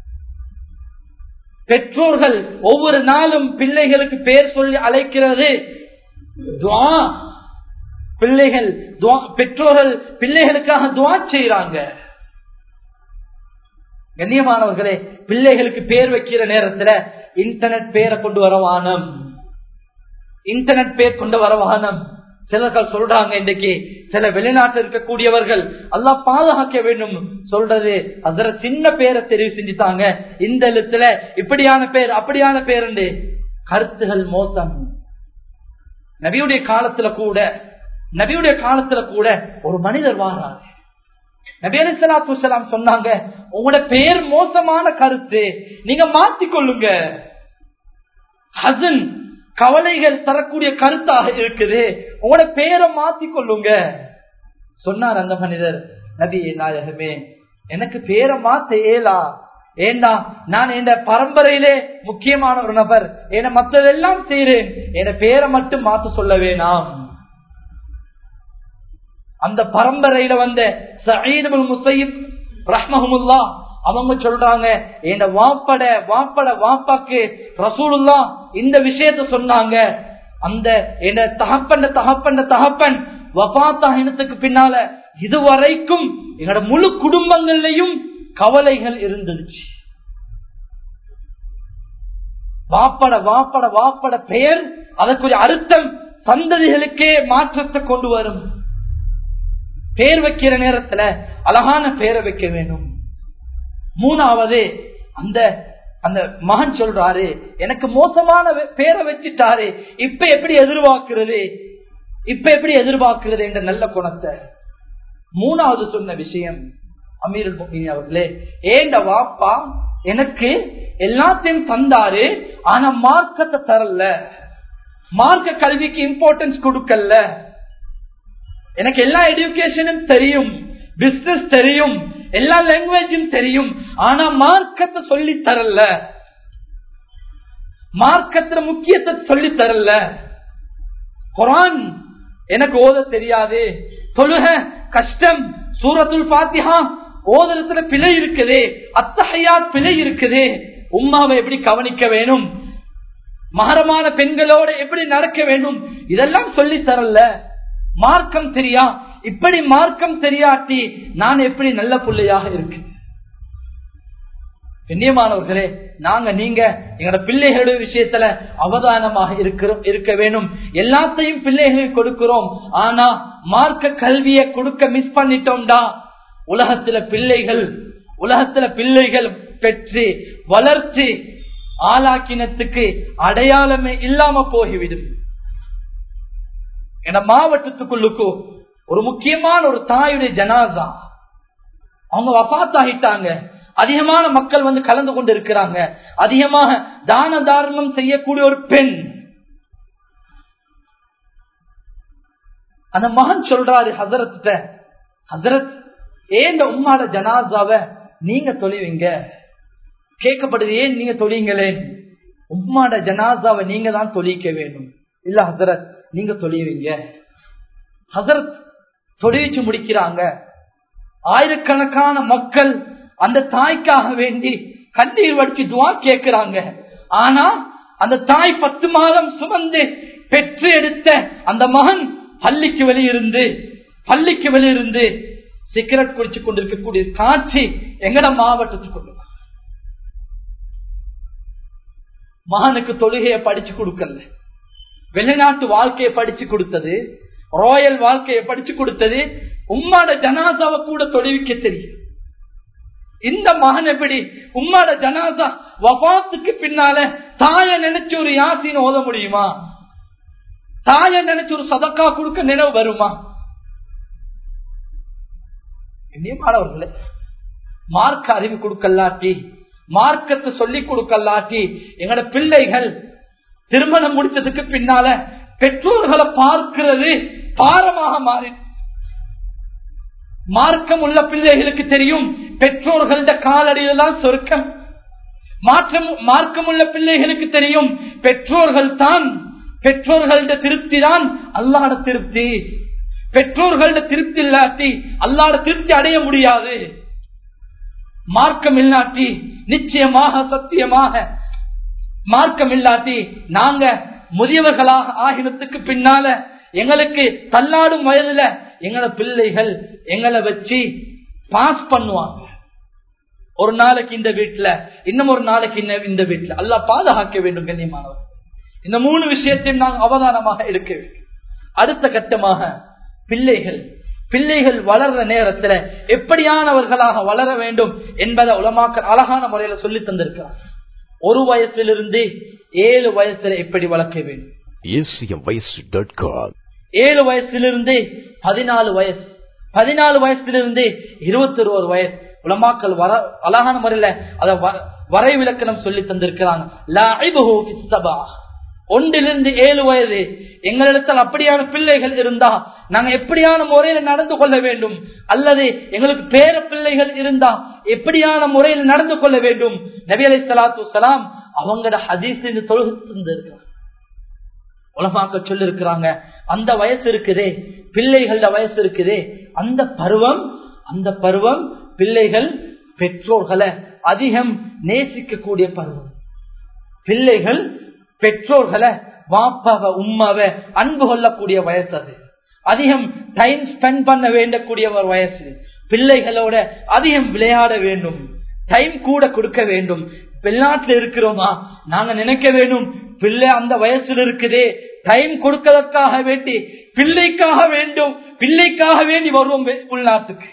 பெற்றோர்கள் ஒவ்வொரு நாளும் பிள்ளைகளுக்கு பேர் சொல்லி அழைக்கிறது துவா பிள்ளைகள் பெற்றோர்கள் பிள்ளைகளுக்காக துவா செய்யறாங்க கண்ணியமானவர்களே பிள்ளைகளுக்கு பேர் வைக்கிற நேரத்துல இன்டர்நெட் பேரை கொண்டு வர வானம் இன்டர்நெட் பேர் கொண்டு வர வானம் சிலர்கள் சொல்றாங்க இன்றைக்கு சில வெளிநாட்டில் இருக்கக்கூடியவர்கள் எல்லாம் பாதுகாக்க வேண்டும் சொல்றது அதுல சின்ன பேரை தெரிவு செஞ்சுட்டாங்க இந்த எழுத்துல இப்படியான பேர் அப்படியான பேர் கருத்துகள் மோசம் நபியுடைய காலத்துல கூட நபியுடைய காலத்துல கூட ஒரு மனிதர் வாராரு நபி அலி சலாத்து சொன்னாங்க உங்களோட பேர் மோசமான கருத்து நீங்க மாத்திக்கொள்ளுங்க ஹசன் கவலைகள் தரக்கூடிய கருத்தாக இருக்குது உங்களோட பேரை மாத்திக்கொள்ளுங்க சொன்னார் அந்த மனிதர் நபி நாயகமே எனக்கு பேரை மாத்த ஏலா ஏண்டா நான் என் பரம்பரையிலே முக்கியமான ஒரு நபர் என மற்றதெல்லாம் செய்யறேன் என பேரை மட்டும் மாத்த சொல்ல வேணாம் அந்த பரம்பரையில வந்த சயீதுல் முசைப் ரஹ்மஹமுல்லா அவங்க சொல்றாங்க என்ன வாப்பட வாப்பட வாப்பாக்கு ரசூலுல்லா இந்த விஷயத்த சொன்னாங்க அந்த என்ன தகப்பன் தகப்பன் தகப்பன் வபாத்தா இனத்துக்கு பின்னால இதுவரைக்கும் எங்களோட முழு குடும்பங்கள்லயும் கவலைகள் இருந்துச்சு வாப்பட வாப்பட வாப்பட பெயர் அதற்குரிய அர்த்தம் சந்ததிகளுக்கே மாற்றத்தை கொண்டு வரும் பேர் வைக்கிற நேரத்துல அழகான பேரை வைக்க வேண்டும் மூணாவது அந்த அந்த மகன் சொல்றாரு எனக்கு மோசமான பேரை வச்சுட்டாரு இப்ப எப்படி எதிர்பார்க்கிறது இப்ப எப்படி எதிர்பார்க்கிறது என்ற நல்ல குணத்தை மூணாவது சொன்ன விஷயம் அமீருல் முகினி அவர்களே ஏண்ட வாப்பா எனக்கு எல்லாத்தையும் தந்தாரு ஆனா மார்க்கத்தை தரல மார்க்க கல்விக்கு இம்பார்ட்டன்ஸ் கொடுக்கல எனக்கு எல்லா எஜுகேஷனும் தெரியும் பிசினஸ் தெரியும் எல்லா லாங்குவேஜும் தெரியும் ஆனா மார்க்கத்தை சொல்லி தரல மார்க்கத்துல முக்கியத்தை சொல்லி தரல குரான் எனக்கு ஓத தெரியாது தொழுக கஷ்டம் சூரத்துல் பாத்திஹா ஓதலத்துல பிழை இருக்குது அத்தகையா பிழை இருக்குது உம்மாவை எப்படி கவனிக்க வேணும் மகரமான பெண்களோட எப்படி நடக்க வேண்டும் இதெல்லாம் சொல்லி தரல மார்க்கம் தெரியா இப்படி மார்க்கம் தெரியாட்டி நான் எப்படி நல்ல பிள்ளையாக இருக்கு கண்ணியமானவர்களே நாங்க நீங்க எங்களோட பிள்ளைகளுடைய விஷயத்துல அவதானமாக இருக்கிறோம் இருக்க வேணும் எல்லாத்தையும் பிள்ளைகளுக்கு கொடுக்கிறோம் ஆனா மார்க்க கல்வியை கொடுக்க மிஸ் பண்ணிட்டோம்டா உலகத்துல பிள்ளைகள் உலகத்துல பிள்ளைகள் பெற்று வளர்த்து ஆளாக்கினத்துக்கு அடையாளமே இல்லாம போய்விடும் என மாவட்டத்துக்குள்ளுக்கு ஒரு முக்கியமான ஒரு தாயுடைய ஜனாசா அவங்க வபாத்தாகிட்டாங்க அதிகமான மக்கள் வந்து கலந்து கொண்டு இருக்கிறாங்க அதிகமாக தான தாரணம் செய்யக்கூடிய ஒரு பெண் அந்த மகன் சொல்றாரு ஹசரத் ஹசரத் ஏண்ட உம்மாட ஜனாசாவ நீங்க தொழிவீங்க கேட்கப்படுது ஏன் நீங்க தொழிங்களே உம்மாட ஜனாசாவை நீங்க தான் தொழிக்க வேண்டும் இல்ல ஹசரத் நீங்க தொழிவீங்க ஹசரத் தொழிச்சு முடிக்கிறாங்க ஆயிரக்கணக்கான மக்கள் அந்த தாய்க்காக வேண்டி கண்ணீர் வடிச்சு துவா கேட்கிறாங்க ஆனா அந்த தாய் பத்து மாதம் சுமந்து பெற்று எடுத்த அந்த மகன் பள்ளிக்கு வெளியிருந்து பள்ளிக்கு வெளியிருந்து சிகரெட் குடிச்சு கொண்டிருக்கக்கூடிய காட்சி எங்கட மாவட்டத்துக்கு கொண்டு வா. மகனுக்கு தொழுகையை படிச்சு கொடுக்கல வெளிநாட்டு வாழ்க்கையை படிச்சு கொடுத்தது ராயல் வாழ்க்கையை படிச்சு கொடுத்தது உம்மாட ஜனாதாவை கூட தொழுவிக்க தெரியும் இந்த மகன் எப்படி உம்மாட ஜனாதா வபாத்துக்கு பின்னால தாய நினைச்சு ஒரு யாசின் ஓத முடியுமா தாய நினைச்சு ஒரு சதக்கா கொடுக்க நினைவு வருமா மாணவர்களே மார்க்க அறிவு கொடுக்கலாட்டி மார்க்கத்தை சொல்லி கொடுக்கலாட்டி எங்கட பிள்ளைகள் திருமணம் முடிச்சதுக்கு பின்னால பெற்றோர்களை பார்க்கிறது பாரமாக மாறி மார்க்கம் உள்ள பிள்ளைகளுக்கு தெரியும் பெற்றோர்கள காலடியில் தான் சொர்க்கம் மாற்றம் மார்க்கம் உள்ள பிள்ளைகளுக்கு தெரியும் பெற்றோர்கள் தான் பெற்றோர்கள திருப்தி தான் அல்லாட திருப்தி பெற்றோர்கள திருப்தி இல்லாட்டி அல்லாட திருப்தி அடைய முடியாது மார்க்கம் இல்லாட்டி நிச்சயமாக சத்தியமாக மார்க்கம் இல்லாட்டி நாங்க முதியவர்களாக ஆகினத்துக்கு பின்னால எங்களுக்கு தள்ளாடும் வயதுல எங்கள பிள்ளைகள் எங்களை வச்சு பாஸ் பண்ணுவாங்க ஒரு நாளைக்கு இந்த வீட்டுல இன்னும் ஒரு நாளைக்கு இந்த வீட்டுல அல்ல பாதுகாக்க வேண்டும் கண்ணியமானவர் இந்த மூணு விஷயத்தையும் நாங்கள் அவதானமாக எடுக்க வேண்டும் அடுத்த கட்டமாக பிள்ளைகள் பிள்ளைகள் வளர்ற நேரத்துல எப்படியானவர்களாக வளர வேண்டும் என்பதை உலமாக்கல் அழகான முறையில சொல்லி தந்திருக்கிறார் ஒரு வயசிலிருந்து ஏழு வயசுல எப்படி வளர்க்க வேண்டும் ஏழு வயசிலிருந்து பதினாலு வயசு பதினாலு வயசிலிருந்து இருபத்தி ஒரு வயசு உலமாக்கள் வர அழகான முறையில அதை வரை விளக்கணம் சொல்லி தந்திருக்கிறாங்க ஒன்றிலிருந்து ஏழு வயது எங்களிடத்தில் அப்படியான பிள்ளைகள் இருந்தா நாங்க எப்படியான முறையில நடந்து கொள்ள வேண்டும் அல்லது எங்களுக்கு பேர பிள்ளைகள் இருந்தா எப்படியான முறையில் நடந்து கொள்ள வேண்டும் நபி அலி சலாத்து சலாம் அவங்களோட ஹதீஸ் தொழுகு உலமாக்க சொல்லி இருக்கிறாங்க அந்த வயசு இருக்குதே பிள்ளைகள வயசு இருக்குதே அந்த பருவம் அந்த பருவம் பிள்ளைகள் பெற்றோர்களை அதிகம் நேசிக்கக்கூடிய பருவம் பிள்ளைகள் பெற்றோர்களை வாப்பாவ உம்மாவ அன்பு கொள்ளக்கூடிய வயசு அது அதிகம் டைம் ஸ்பெண்ட் பண்ண வேண்டக்கூடிய ஒரு வயசு பிள்ளைகளோட அதிகம் விளையாட வேண்டும் டைம் கூட கொடுக்க வேண்டும் வெளிநாட்டில் இருக்கிறோமா நாங்க நினைக்க வேண்டும் பிள்ளை அந்த வயசுல இருக்குதே டைம் கொடுக்கறதுக்காக வேண்டி பிள்ளைக்காக வேண்டும் பிள்ளைக்காக வேண்டி வருவோம் உள்நாட்டுக்கு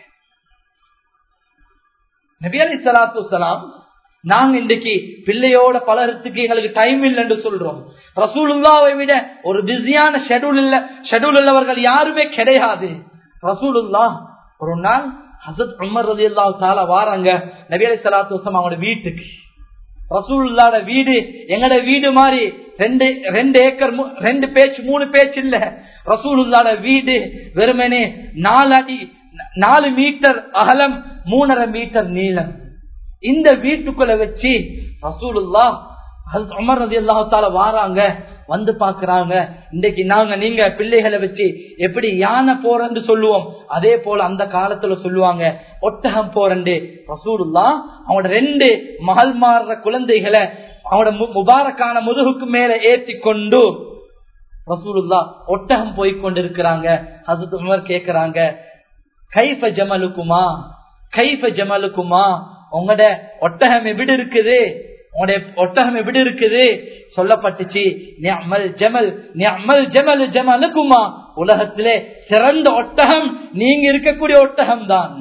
நபி அலி சலாத்து சலாம் நாங்க இன்றைக்கு பிள்ளையோட பழகிறதுக்கு எங்களுக்கு டைம் இல்லைன்னு சொல்றோம் ரசூலுல்லாவை விட ஒரு பிஸியான ஷெடியூல் இல்ல ஷெடியூல் உள்ளவர்கள் யாருமே கிடையாது ரசூலுல்லா ஒரு நாள் ஹசத் உமர் ரதி அல்லா தால வாராங்க நபி அலி சலாத்து வசம் அவங்களோட வீட்டுக்கு ரசூலுல்லாட வீடு எங்கட வீடு மாதிரி ரெண்டு ரெண்டு ஏக்கர் ரெண்டு பேச்சு மூணு பேச்சு இல்ல ரசூலுல்லாட வீடு வெறுமனே நாலு அடி நாலு மீட்டர் அகலம் மூணரை மீட்டர் நீளம் இந்த வீட்டுக்குள்ள வச்சு ரசூலுல்லா உமர் ரதி அல்லாஹால வாராங்க வந்து பாக்குறாங்க இன்னைக்கு நாங்க நீங்க பிள்ளைகளை வச்சு எப்படி யானை போறன்னு சொல்லுவோம் அதே போல அந்த காலத்துல சொல்லுவாங்க ஒட்டகம் போறண்டு ரசூலுல்லா அவனோட ரெண்டு மகள் மாறுற குழந்தைகளை அவனோட முபாரக்கான முதுகுக்கு மேல ஏத்தி கொண்டு ரசூலுல்லா ஒட்டகம் போய் கொண்டிருக்கிறாங்க ஹசத் உமர் கேக்குறாங்க கைஃப ஜமலுக்குமா கைஃப ஜமலுக்குமா உங்களோட ஒட்டகம் எப்படி இருக்குது உங்களுடைய ஒட்டகம் எப்படி இருக்குது சொல்லப்பட்டுச்சு நியமல் ஜமல் நியமல் ஜமல் ஜமலுக்குமா உலகத்திலே சிறந்த ஒட்டகம் நீங்க இருக்கக்கூடிய ஒட்டகம் தான்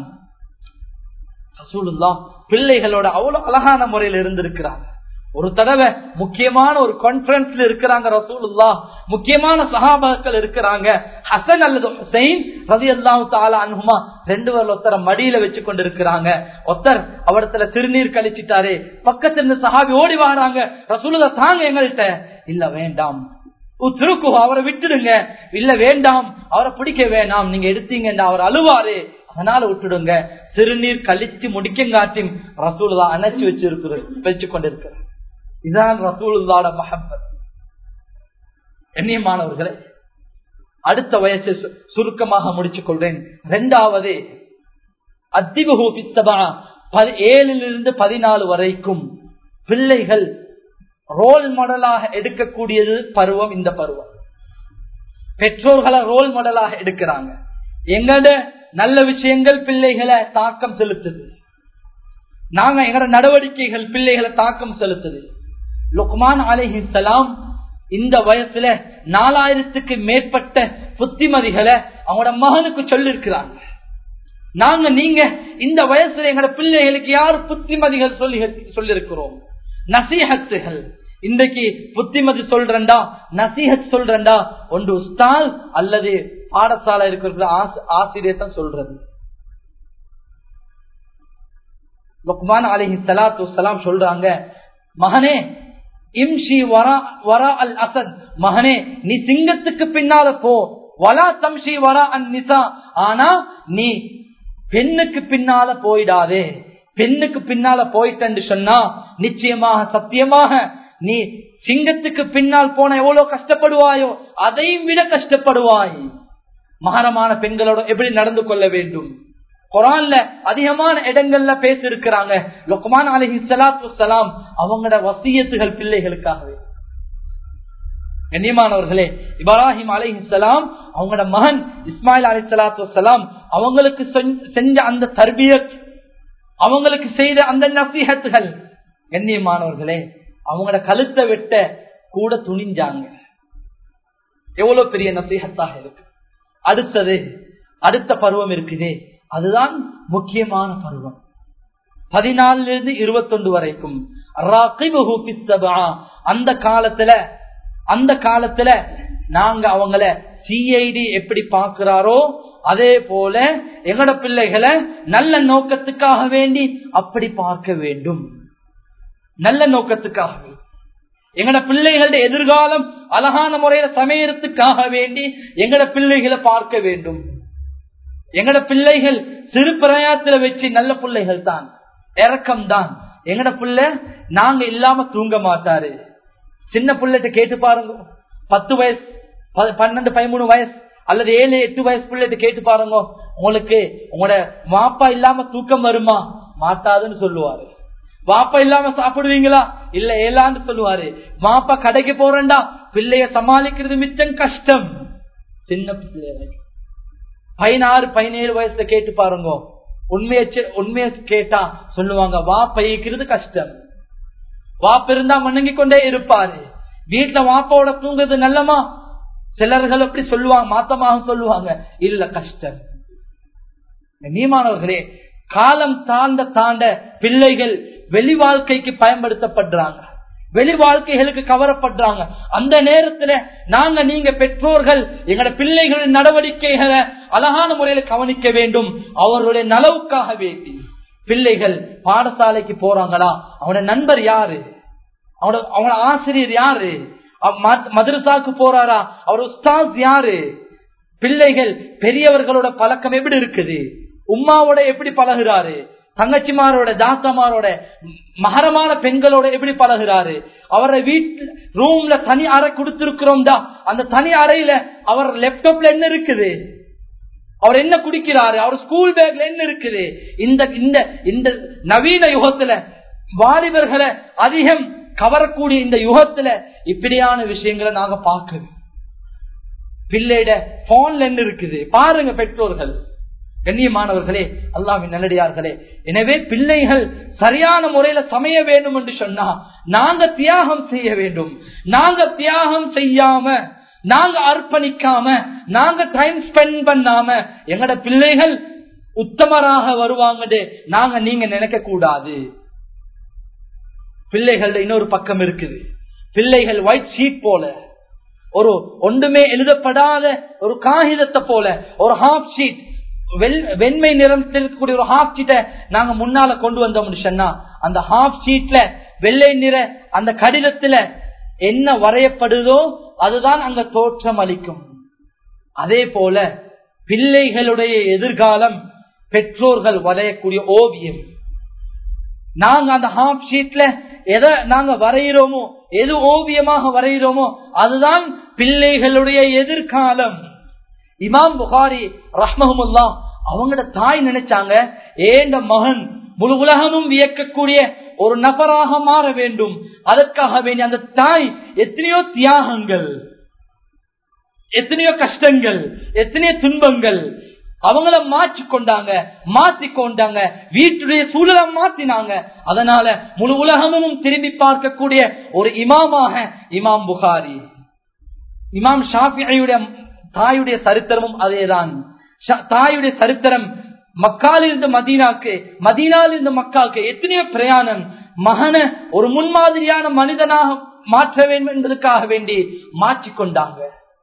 பிள்ளைகளோட அவ்வளவு அழகான முறையில் இருந்திருக்கிறாங்க ஒரு தடவை முக்கியமான ஒரு கான்பரன்ஸ்ல இருக்கிறாங்க ரசூலுல்லா முக்கியமான சகாபாக்கள் இருக்கிறாங்க ஹசன் அல்லது ஹுசைன் ரதி அல்லாஹு தாலா அனுகுமா ரெண்டு பேர் ஒருத்தர மடியில வச்சு கொண்டு இருக்கிறாங்க ஒருத்தர் அவடத்துல திருநீர் கழிச்சிட்டாரு பக்கத்துல இருந்து சஹாபி ஓடி வராங்க ரசூலுல்லா தாங்க எங்கள்கிட்ட இல்ல வேண்டாம் திருக்கு அவரை விட்டுடுங்க இல்ல வேண்டாம் அவரை பிடிக்க வேண்டாம் நீங்க எடுத்தீங்கன்னா அவர் அழுவாரு அதனால விட்டுடுங்க திருநீர் கழிச்சு முடிக்கங்காட்டி ரசூலுல்லா அணைச்சு வச்சிருக்கிற வச்சு கொண்டிருக்கிறார் இதான் ரசூலுல்லாட மஹப்பத் எண்ணியமானவர்களே அடுத்த வயசை சுருக்கமாக முடிச்சுக் கொள்றேன் இரண்டாவது அத்திபகு பித்தபா ஏழிலிருந்து பதினாலு வரைக்கும் பிள்ளைகள் ரோல் மாடலாக எடுக்கக்கூடியது பருவம் இந்த பருவம் பெற்றோர்களை ரோல் மாடலாக எடுக்கிறாங்க எங்கட நல்ல விஷயங்கள் பிள்ளைகளை தாக்கம் செலுத்துது நாங்க எங்கட நடவடிக்கைகள் பிள்ளைகளை தாக்கம் செலுத்துது லுக்மான் அலிஹிசலாம் இந்த வயசுல நாலாயிரத்துக்கு மேற்பட்ட புத்திமதிகளை அவங்களோட மகனுக்கு சொல்லிருக்கிறாங்க நாங்க நீங்க இந்த வயசுல எங்கட பிள்ளைகளுக்கு யார் புத்திமதிகள் சொல்லி சொல்லிருக்கிறோம் நசீகத்துகள் இன்றைக்கு புத்திமதி சொல்றா நசீகத் சொல்றா ஒன்று உஸ்தால் அல்லது பாடசாலை இருக்கிற ஆசிரியர் தான் சொல்றது லுக்மான் அலிஹி சலாத்து சலாம் சொல்றாங்க மகனே இம்ஷி வரா வரா அல் அசத் மகனே நீ சிங்கத்துக்கு பின்னால போ வலா தம்ஷி வரா அன் நிசா ஆனா நீ பெண்ணுக்கு பின்னால போயிடாதே பெண்ணுக்கு பின்னால போயிட்டு சொன்னா நிச்சயமாக சத்தியமாக நீ சிங்கத்துக்கு பின்னால் போன எவ்வளவு கஷ்டப்படுவாயோ அதையும் விட கஷ்டப்படுவாய் மகரமான பெண்களோட எப்படி நடந்து கொள்ள வேண்டும் குரான்ல அதிகமான இடங்கள்ல பேசி இருக்கிறாங்க லொக்மான் அலஹி சலாத்து சலாம் அவங்களோட வசியத்துகள் பிள்ளைகளுக்காகவே கண்ணியமானவர்களே இப்ராஹிம் அலிஹிசலாம் அவங்களோட மகன் இஸ்மாயில் அலி சலாத்து வலாம் அவங்களுக்கு செஞ்ச அந்த தர்பியத் அவங்களுக்கு செய்த அந்த நசீகத்துகள் கண்ணியமானவர்களே அவங்களோட கழுத்தை வெட்ட கூட துணிஞ்சாங்க எவ்வளவு பெரிய நசீகத்தாக இருக்கு அடுத்தது அடுத்த பருவம் இருக்குதே அதுதான் முக்கியமான பருவம் பதினாலுல இருந்து இருபத்தொன்று வரைக்கும் அந்த காலத்துல அந்த காலத்துல நாங்க அவங்கள சிஐடி எப்படி பாக்குறாரோ அதே போல எங்கட பிள்ளைகளை நல்ல நோக்கத்துக்காக வேண்டி அப்படி பார்க்க வேண்டும் நல்ல நோக்கத்துக்காக எங்கட பிள்ளைகளுடைய எதிர்காலம் அழகான முறையில சமையறதுக்காக வேண்டி எங்கட பிள்ளைகளை பார்க்க வேண்டும் எங்கட பிள்ளைகள் சிறு பிரயாத்துல வச்சு நல்ல பிள்ளைகள் தான் இறக்கம் தான் எங்கட பிள்ளை நாங்க இல்லாம தூங்க மாட்டாரு சின்ன பிள்ளைகிட்ட கேட்டு பாருங்க பத்து வயசு பன்னெண்டு பதிமூணு வயசு அல்லது ஏழு எட்டு வயசு பிள்ளைகிட்ட கேட்டு பாருங்க உங்களுக்கு உங்களோட மாப்பா இல்லாம தூக்கம் வருமா மாட்டாதுன்னு சொல்லுவாரு வாப்பா இல்லாம சாப்பிடுவீங்களா இல்ல ஏலான்னு சொல்லுவாரு மாப்பா கடைக்கு போறேன்டா பிள்ளைய சமாளிக்கிறது மிச்சம் கஷ்டம் சின்ன பிள்ளைய பதினாறு பதினேழு வயசுல கேட்டு பாருங்க உண்மைய உண்மைய கேட்டா சொல்லுவாங்க வாப்ப ஈக்கிறது கஷ்டம் வாப்ப இருந்தா மணங்கி கொண்டே இருப்பாரு வீட்டுல வாப்பாவோட தூங்குறது நல்லமா சிலர்கள் அப்படி சொல்லுவாங்க மாத்தமாக சொல்லுவாங்க இல்ல கஷ்டம் நீமானவர்களே காலம் தாண்ட தாண்ட பிள்ளைகள் வெளி வாழ்க்கைக்கு பயன்படுத்தப்படுறாங்க வெளி வாழ்க்கைகளுக்கு கவரப்படுறாங்க அந்த நேரத்துல நாங்க நீங்க பெற்றோர்கள் எங்களோட பிள்ளைகளின் நடவடிக்கைகளை அழகான முறையில கவனிக்க வேண்டும் அவர்களுடைய நலவுக்காக வேண்டி பிள்ளைகள் பாடசாலைக்கு போறாங்களா அவனோட நண்பர் யாரு அவனோட அவனோட ஆசிரியர் யாரு மதரசாக்கு போறாரா அவர் உஸ்தாஸ் யாரு பிள்ளைகள் பெரியவர்களோட பழக்கம் எப்படி இருக்குது உமாவோட எப்படி பழகுறாரு தங்கச்சிமாரோட தாத்தாமாரோட மகரமான பெண்களோட எப்படி பழகுறாரு அவரை வீட்டு ரூம்ல தனி அறை கொடுத்திருக்கிறோம் தான் அந்த தனி அறையில அவர் லேப்டாப்ல என்ன இருக்குது அவர் என்ன குடிக்கிறாரு அவர் ஸ்கூல் பேக்ல என்ன இருக்குது இந்த இந்த இந்த நவீன யுகத்துல வாலிபர்களை அதிகம் கவரக்கூடிய இந்த யுகத்துல இப்படியான விஷயங்களை நாங்க பார்க்கணும் பிள்ளைட போன்ல என்ன இருக்குது பாருங்க பெற்றோர்கள் கண்ணியமானவர்களே அல்லாவின் நல்லடியார்களே எனவே பிள்ளைகள் சரியான முறையில சமைய வேண்டும் என்று சொன்னா நாங்க தியாகம் செய்ய வேண்டும் நாங்க தியாகம் செய்யாம நாங்க அர்ப்பணிக்காம நாங்க டைம் ஸ்பெண்ட் பண்ணாம எங்கட பிள்ளைகள் உத்தமராக வருவாங்க நாங்க நீங்க நினைக்க கூடாது பிள்ளைகள் இன்னொரு பக்கம் இருக்குது பிள்ளைகள் ஒயிட் ஷீட் போல ஒரு ஒன்றுமே எழுதப்படாத ஒரு காகிதத்தை போல ஒரு ஹாஃப் ஷீட் வெண்மை நிறத்தில் இருக்கக்கூடிய ஒரு ஹாஃப் ஷீட்டை நாங்க முன்னால கொண்டு வந்தோம்னு சொன்னா அந்த ஹாஃப் ஷீட்ல வெள்ளை நிற அந்த கடிதத்துல என்ன வரையப்படுதோ அதுதான் அங்க தோற்றம் அளிக்கும் அதே போல பிள்ளைகளுடைய எதிர்காலம் பெற்றோர்கள் வரையக்கூடிய ஓவியம் நாங்க அந்த ஹாஃப் ஷீட்ல எதை நாங்க வரைகிறோமோ எது ஓவியமாக வரைகிறோமோ அதுதான் பிள்ளைகளுடைய எதிர்காலம் இமாம் புகாரி ரஹ்மஹமுல்லா அவங்களோட தாய் நினைச்சாங்க ஏண்ட மகன் முழு உலகமும் வியக்கக்கூடிய ஒரு நபராக மாற வேண்டும் அதற்காக வேண்டிய அந்த தாய் எத்தனையோ தியாகங்கள் எத்தனையோ கஷ்டங்கள் எத்தனையோ துன்பங்கள் அவங்கள மாற்றி கொண்டாங்க மாத்தி கொண்டாங்க வீட்டுடைய சூழலை மாத்தினாங்க அதனால முழு உலகமும் திரும்பி பார்க்கக்கூடிய ஒரு இமாமாக இமாம் புகாரி இமாம் ஷாஃபியுடைய தாயுடைய சரித்திரமும் அதேதான் ஷா- தாயுடைய சரித்திரம் மக்காலிருந்து மதீனாக்கு மதீனாலிருந்து மக்காவுக்கு எத்தனையோ பிரயாணம் மகனை ஒரு முன்மாதிரியான மனிதனாக மாற்ற வேண்டும் என்பதற்காக வேண்டி மாற்றிக்கொண்டாங்க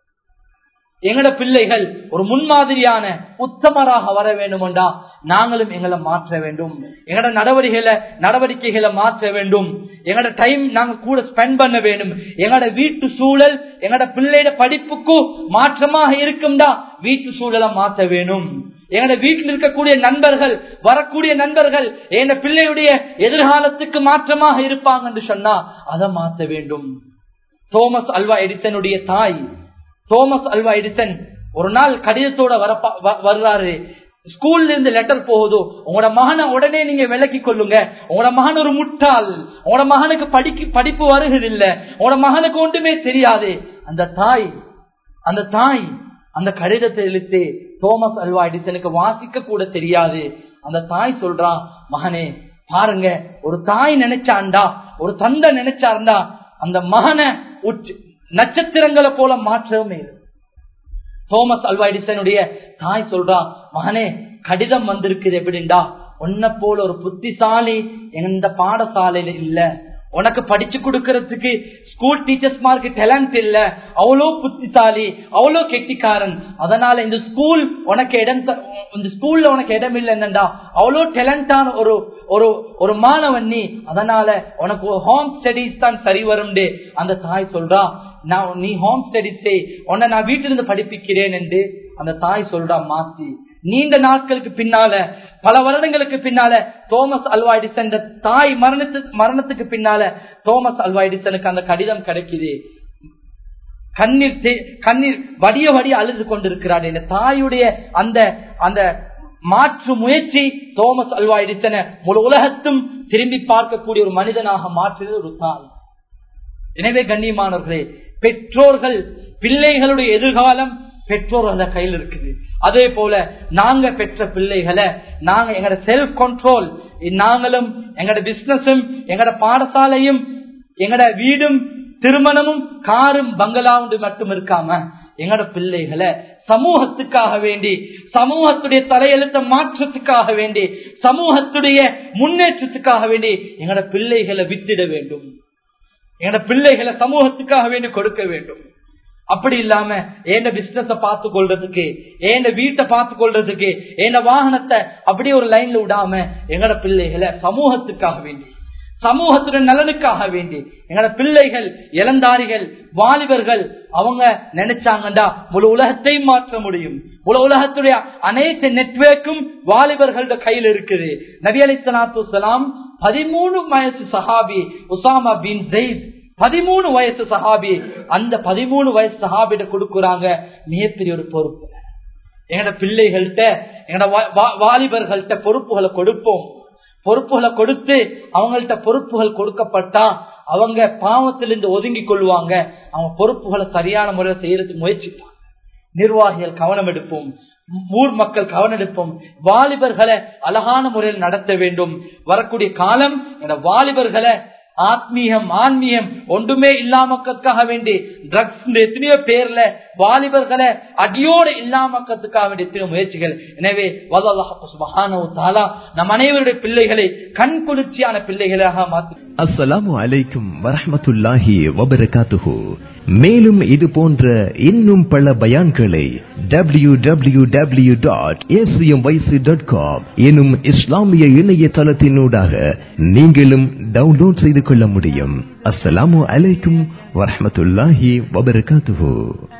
எங்கட பிள்ளைகள் ஒரு முன்மாதிரியான உத்தமராக வர வேண்டுமெண்டா நாங்களும் எங்களை மாற்ற வேண்டும் எங்கட நடவடிக்கைகளை நடவடிக்கைகளை மாற்ற வேண்டும் எங்கட டைம் நாங்க கூட ஸ்பெண்ட் பண்ண வேண்டும் எங்கட வீட்டு சூழல் எங்கட பிள்ளைட படிப்புக்கு மாற்றமாக இருக்கும்டா வீட்டு சூழலை மாற்ற வேணும் எங்கட வீட்டில் இருக்கக்கூடிய நண்பர்கள் வரக்கூடிய நண்பர்கள் எங்க பிள்ளையுடைய எதிர்காலத்துக்கு மாற்றமாக இருப்பாங்க என்று சொன்னா அதை மாற்ற வேண்டும் தோமஸ் அல்வா எடிசனுடைய தாய் தோமஸ் அல்வா எடிசன் ஒரு நாள் கடிதத்தோட வரப்பா வ- வர்றாரு ஸ்கூல்ல இருந்து லெட்டர் போகுதோ உங்களோட மகனை உடனே நீங்க விலக்கி கொள்ளுங்க உங்களோட மகன் ஒரு முட்டாள் உங்களோட மகனுக்கு படிக்க படிப்பு வருகிறதில்ல உங்களோட மகனுக்கு ஒன்றுமே தெரியாது அந்த தாய் அந்த தாய் அந்த கடிதத்தை இழுத்து தோமஸ் அல்வா எடிசனுக்கு வாசிக்க கூட தெரியாது அந்த தாய் சொல்றா மகனே பாருங்க ஒரு தாய் நினைச்சாண்டா ஒரு தந்தை நினைச்சாருண்டா அந்த மகனை உச்ச- நட்சத்திரங்களை போல மாற்றமே இல்லை. தோமஸ் அல்வா எடிசனுடைய தாய் சொல்றா மகனே கடிதம் வந்திருக்குது எப்படின்டா உன்னை போல ஒரு புத்திசாலி எந்த பாடசாலையில இல்ல உனக்கு படிச்சு கொடுக்கறதுக்கு ஸ்கூல் டீச்சர்ஸ் மார்க்கு டேலண்ட் இல்ல அவ்வளோ புத்திசாலி அவ்வளோ கெட்டிக்காரன் அதனால இந்த ஸ்கூல் உனக்கு இடம் த- இந்த ஸ்கூல்ல உனக்கு இடம் இல்லை என்னண்டா அவ்வளோ டேலண்டான ஒரு ஒரு ஒரு மாணவன் நீ அதனால உனக்கு ஹோம் ஸ்டடிஸ் தான் சரி வரும்னு அந்த தாய் சொல்றா நான் நீ ஹோம் ஸ்டடிஸ் உன்னை நான் வீட்டிலிருந்து படிப்பிக்கிறேன் என்று அந்த தாய் சொல்றா மாத்தி நீண்ட நாட்களுக்கு பின்னால பல வருடங்களுக்கு பின்னால தோமஸ் அல்வா எடிசன் இந்த தாய் மரணத்துக்கு மரணத்துக்கு பின்னால தோமஸ் அல்வா எடிசனுக்கு அந்த கடிதம் கிடைக்குது கண்ணீர் தே- கண்ணீர் வடிய வடிய அழுது கொண்டிருக்கிறார் இந்த தாயுடைய அந்த அந்த மாற்று முயற்சி தோமஸ் அல்வா எடிசனை முழு உலகத்தும் திரும்பி பார்க்கக்கூடிய ஒரு மனிதனாக மாற்றியது ஒரு தாய் எனவே கண்ணியமானவர்களே பெற்றோர்கள் பிள்ளைகளுடைய எதிர்காலம் பெற்றோர்கள் கையில் இருக்குது அதே போல நாங்க பெற்ற பிள்ளைகளை நாங்க எங்கட செல்ஃப் கண்ட்ரோல் நாங்களும் எங்கட பிசினஸும் எங்கட பாடசாலையும் எங்கட வீடும் திருமணமும் காரும் பங்களாவுண்டு மட்டும் இருக்காம எங்கட பிள்ளைகளை சமூகத்துக்காக வேண்டி சமூகத்துடைய தலையெழுத்த மாற்றத்துக்காக வேண்டி சமூகத்துடைய முன்னேற்றத்துக்காக வேண்டி எங்கட பிள்ளைகளை வித்திட வேண்டும் எங்க பிள்ளைகளை சமூகத்துக்காக வேண்டி கொடுக்க வேண்டும் அப்படி இல்லாம ஏண்ட பிசினஸ பார்த்து கொள்றதுக்கு ஏண்ட வீட்டை பார்த்து கொள்றதுக்கு ஏண்ட வாகனத்தை அப்படியே ஒரு லைன்ல விடாம எங்கட பிள்ளைகளை சமூகத்துக்காக வேண்டி சமூகத்துடைய நலனுக்காக வேண்டி எங்கட பிள்ளைகள் இளந்தாரிகள் வாலிபர்கள் அவங்க நினைச்சாங்கண்டா முழு உலகத்தையும் மாற்ற முடியும் முழு உலகத்துடைய அனைத்து நெட்வொர்க்கும் வாலிபர்களோட கையில் இருக்குது நபி அலி சலாத்து பதிமூணு வயசு சஹாபி உசாமா பின் ஜெயித் பதிமூணு வயசு சஹாபி அந்த பதிமூணு வயசு சஹாபிட்ட கொடுக்குறாங்க மிகப்பெரிய ஒரு பொறுப்பு எங்கட பிள்ளைகள்கிட்ட எங்கட வா- வா- வாலிபர்கள்ட்ட பொறுப்புகளை கொடுப்போம் பொறுப்புகளை கொடுத்து அவங்கள்ட்ட பொறுப்புகள் கொடுக்கப்பட்டா அவங்க பாவத்திலிருந்து ஒதுங்கி கொள்வாங்க அவங்க பொறுப்புகளை சரியான முறையில் செய்யறதுக்கு முயற்சிப்பாங்க நிர்வாகிகள் கவனம் எடுப்போம் ஊர் மக்கள் கவனம் எடுப்போம் வாலிபர்களை அழகான முறையில் நடத்த வேண்டும் வரக்கூடிய காலம் இந்த வாலிபர்களை ஆத்மீகம் ஆன்மீகம் ஒன்றுமே இல்லாமக்கத்துக்காக வேண்டி ட்ரக்ஸ் எத்தனையோ பேர்ல வாலிபர்களை அடியோடு இல்லாமக்கத்துக்காக வேண்டிய எத்தனையோ முயற்சிகள் எனவே வல்லல்லாஹு சுப்ஹானஹு வ தஆலா நம் அனைவருடைய பிள்ளைகளை கண் குளிர்ச்சியான பிள்ளைகளாக மாற்றி அஸ்ஸலாமு அலைக்கும் வரஹ்மத்துல்லாஹி வபரகாத்துஹு மேலும் இது போன்ற இன்னும் பல பயான்களை W W W dot dot com எனும் இஸ்லாமிய இணையதளத்தினூடாக நீங்களும் டவுன்லோட் செய்து கொள்ள முடியும் அஸ்ஸலாமு அலைக்கும் வரஹ்மத்துல்லாஹி வபரகாத்துஹு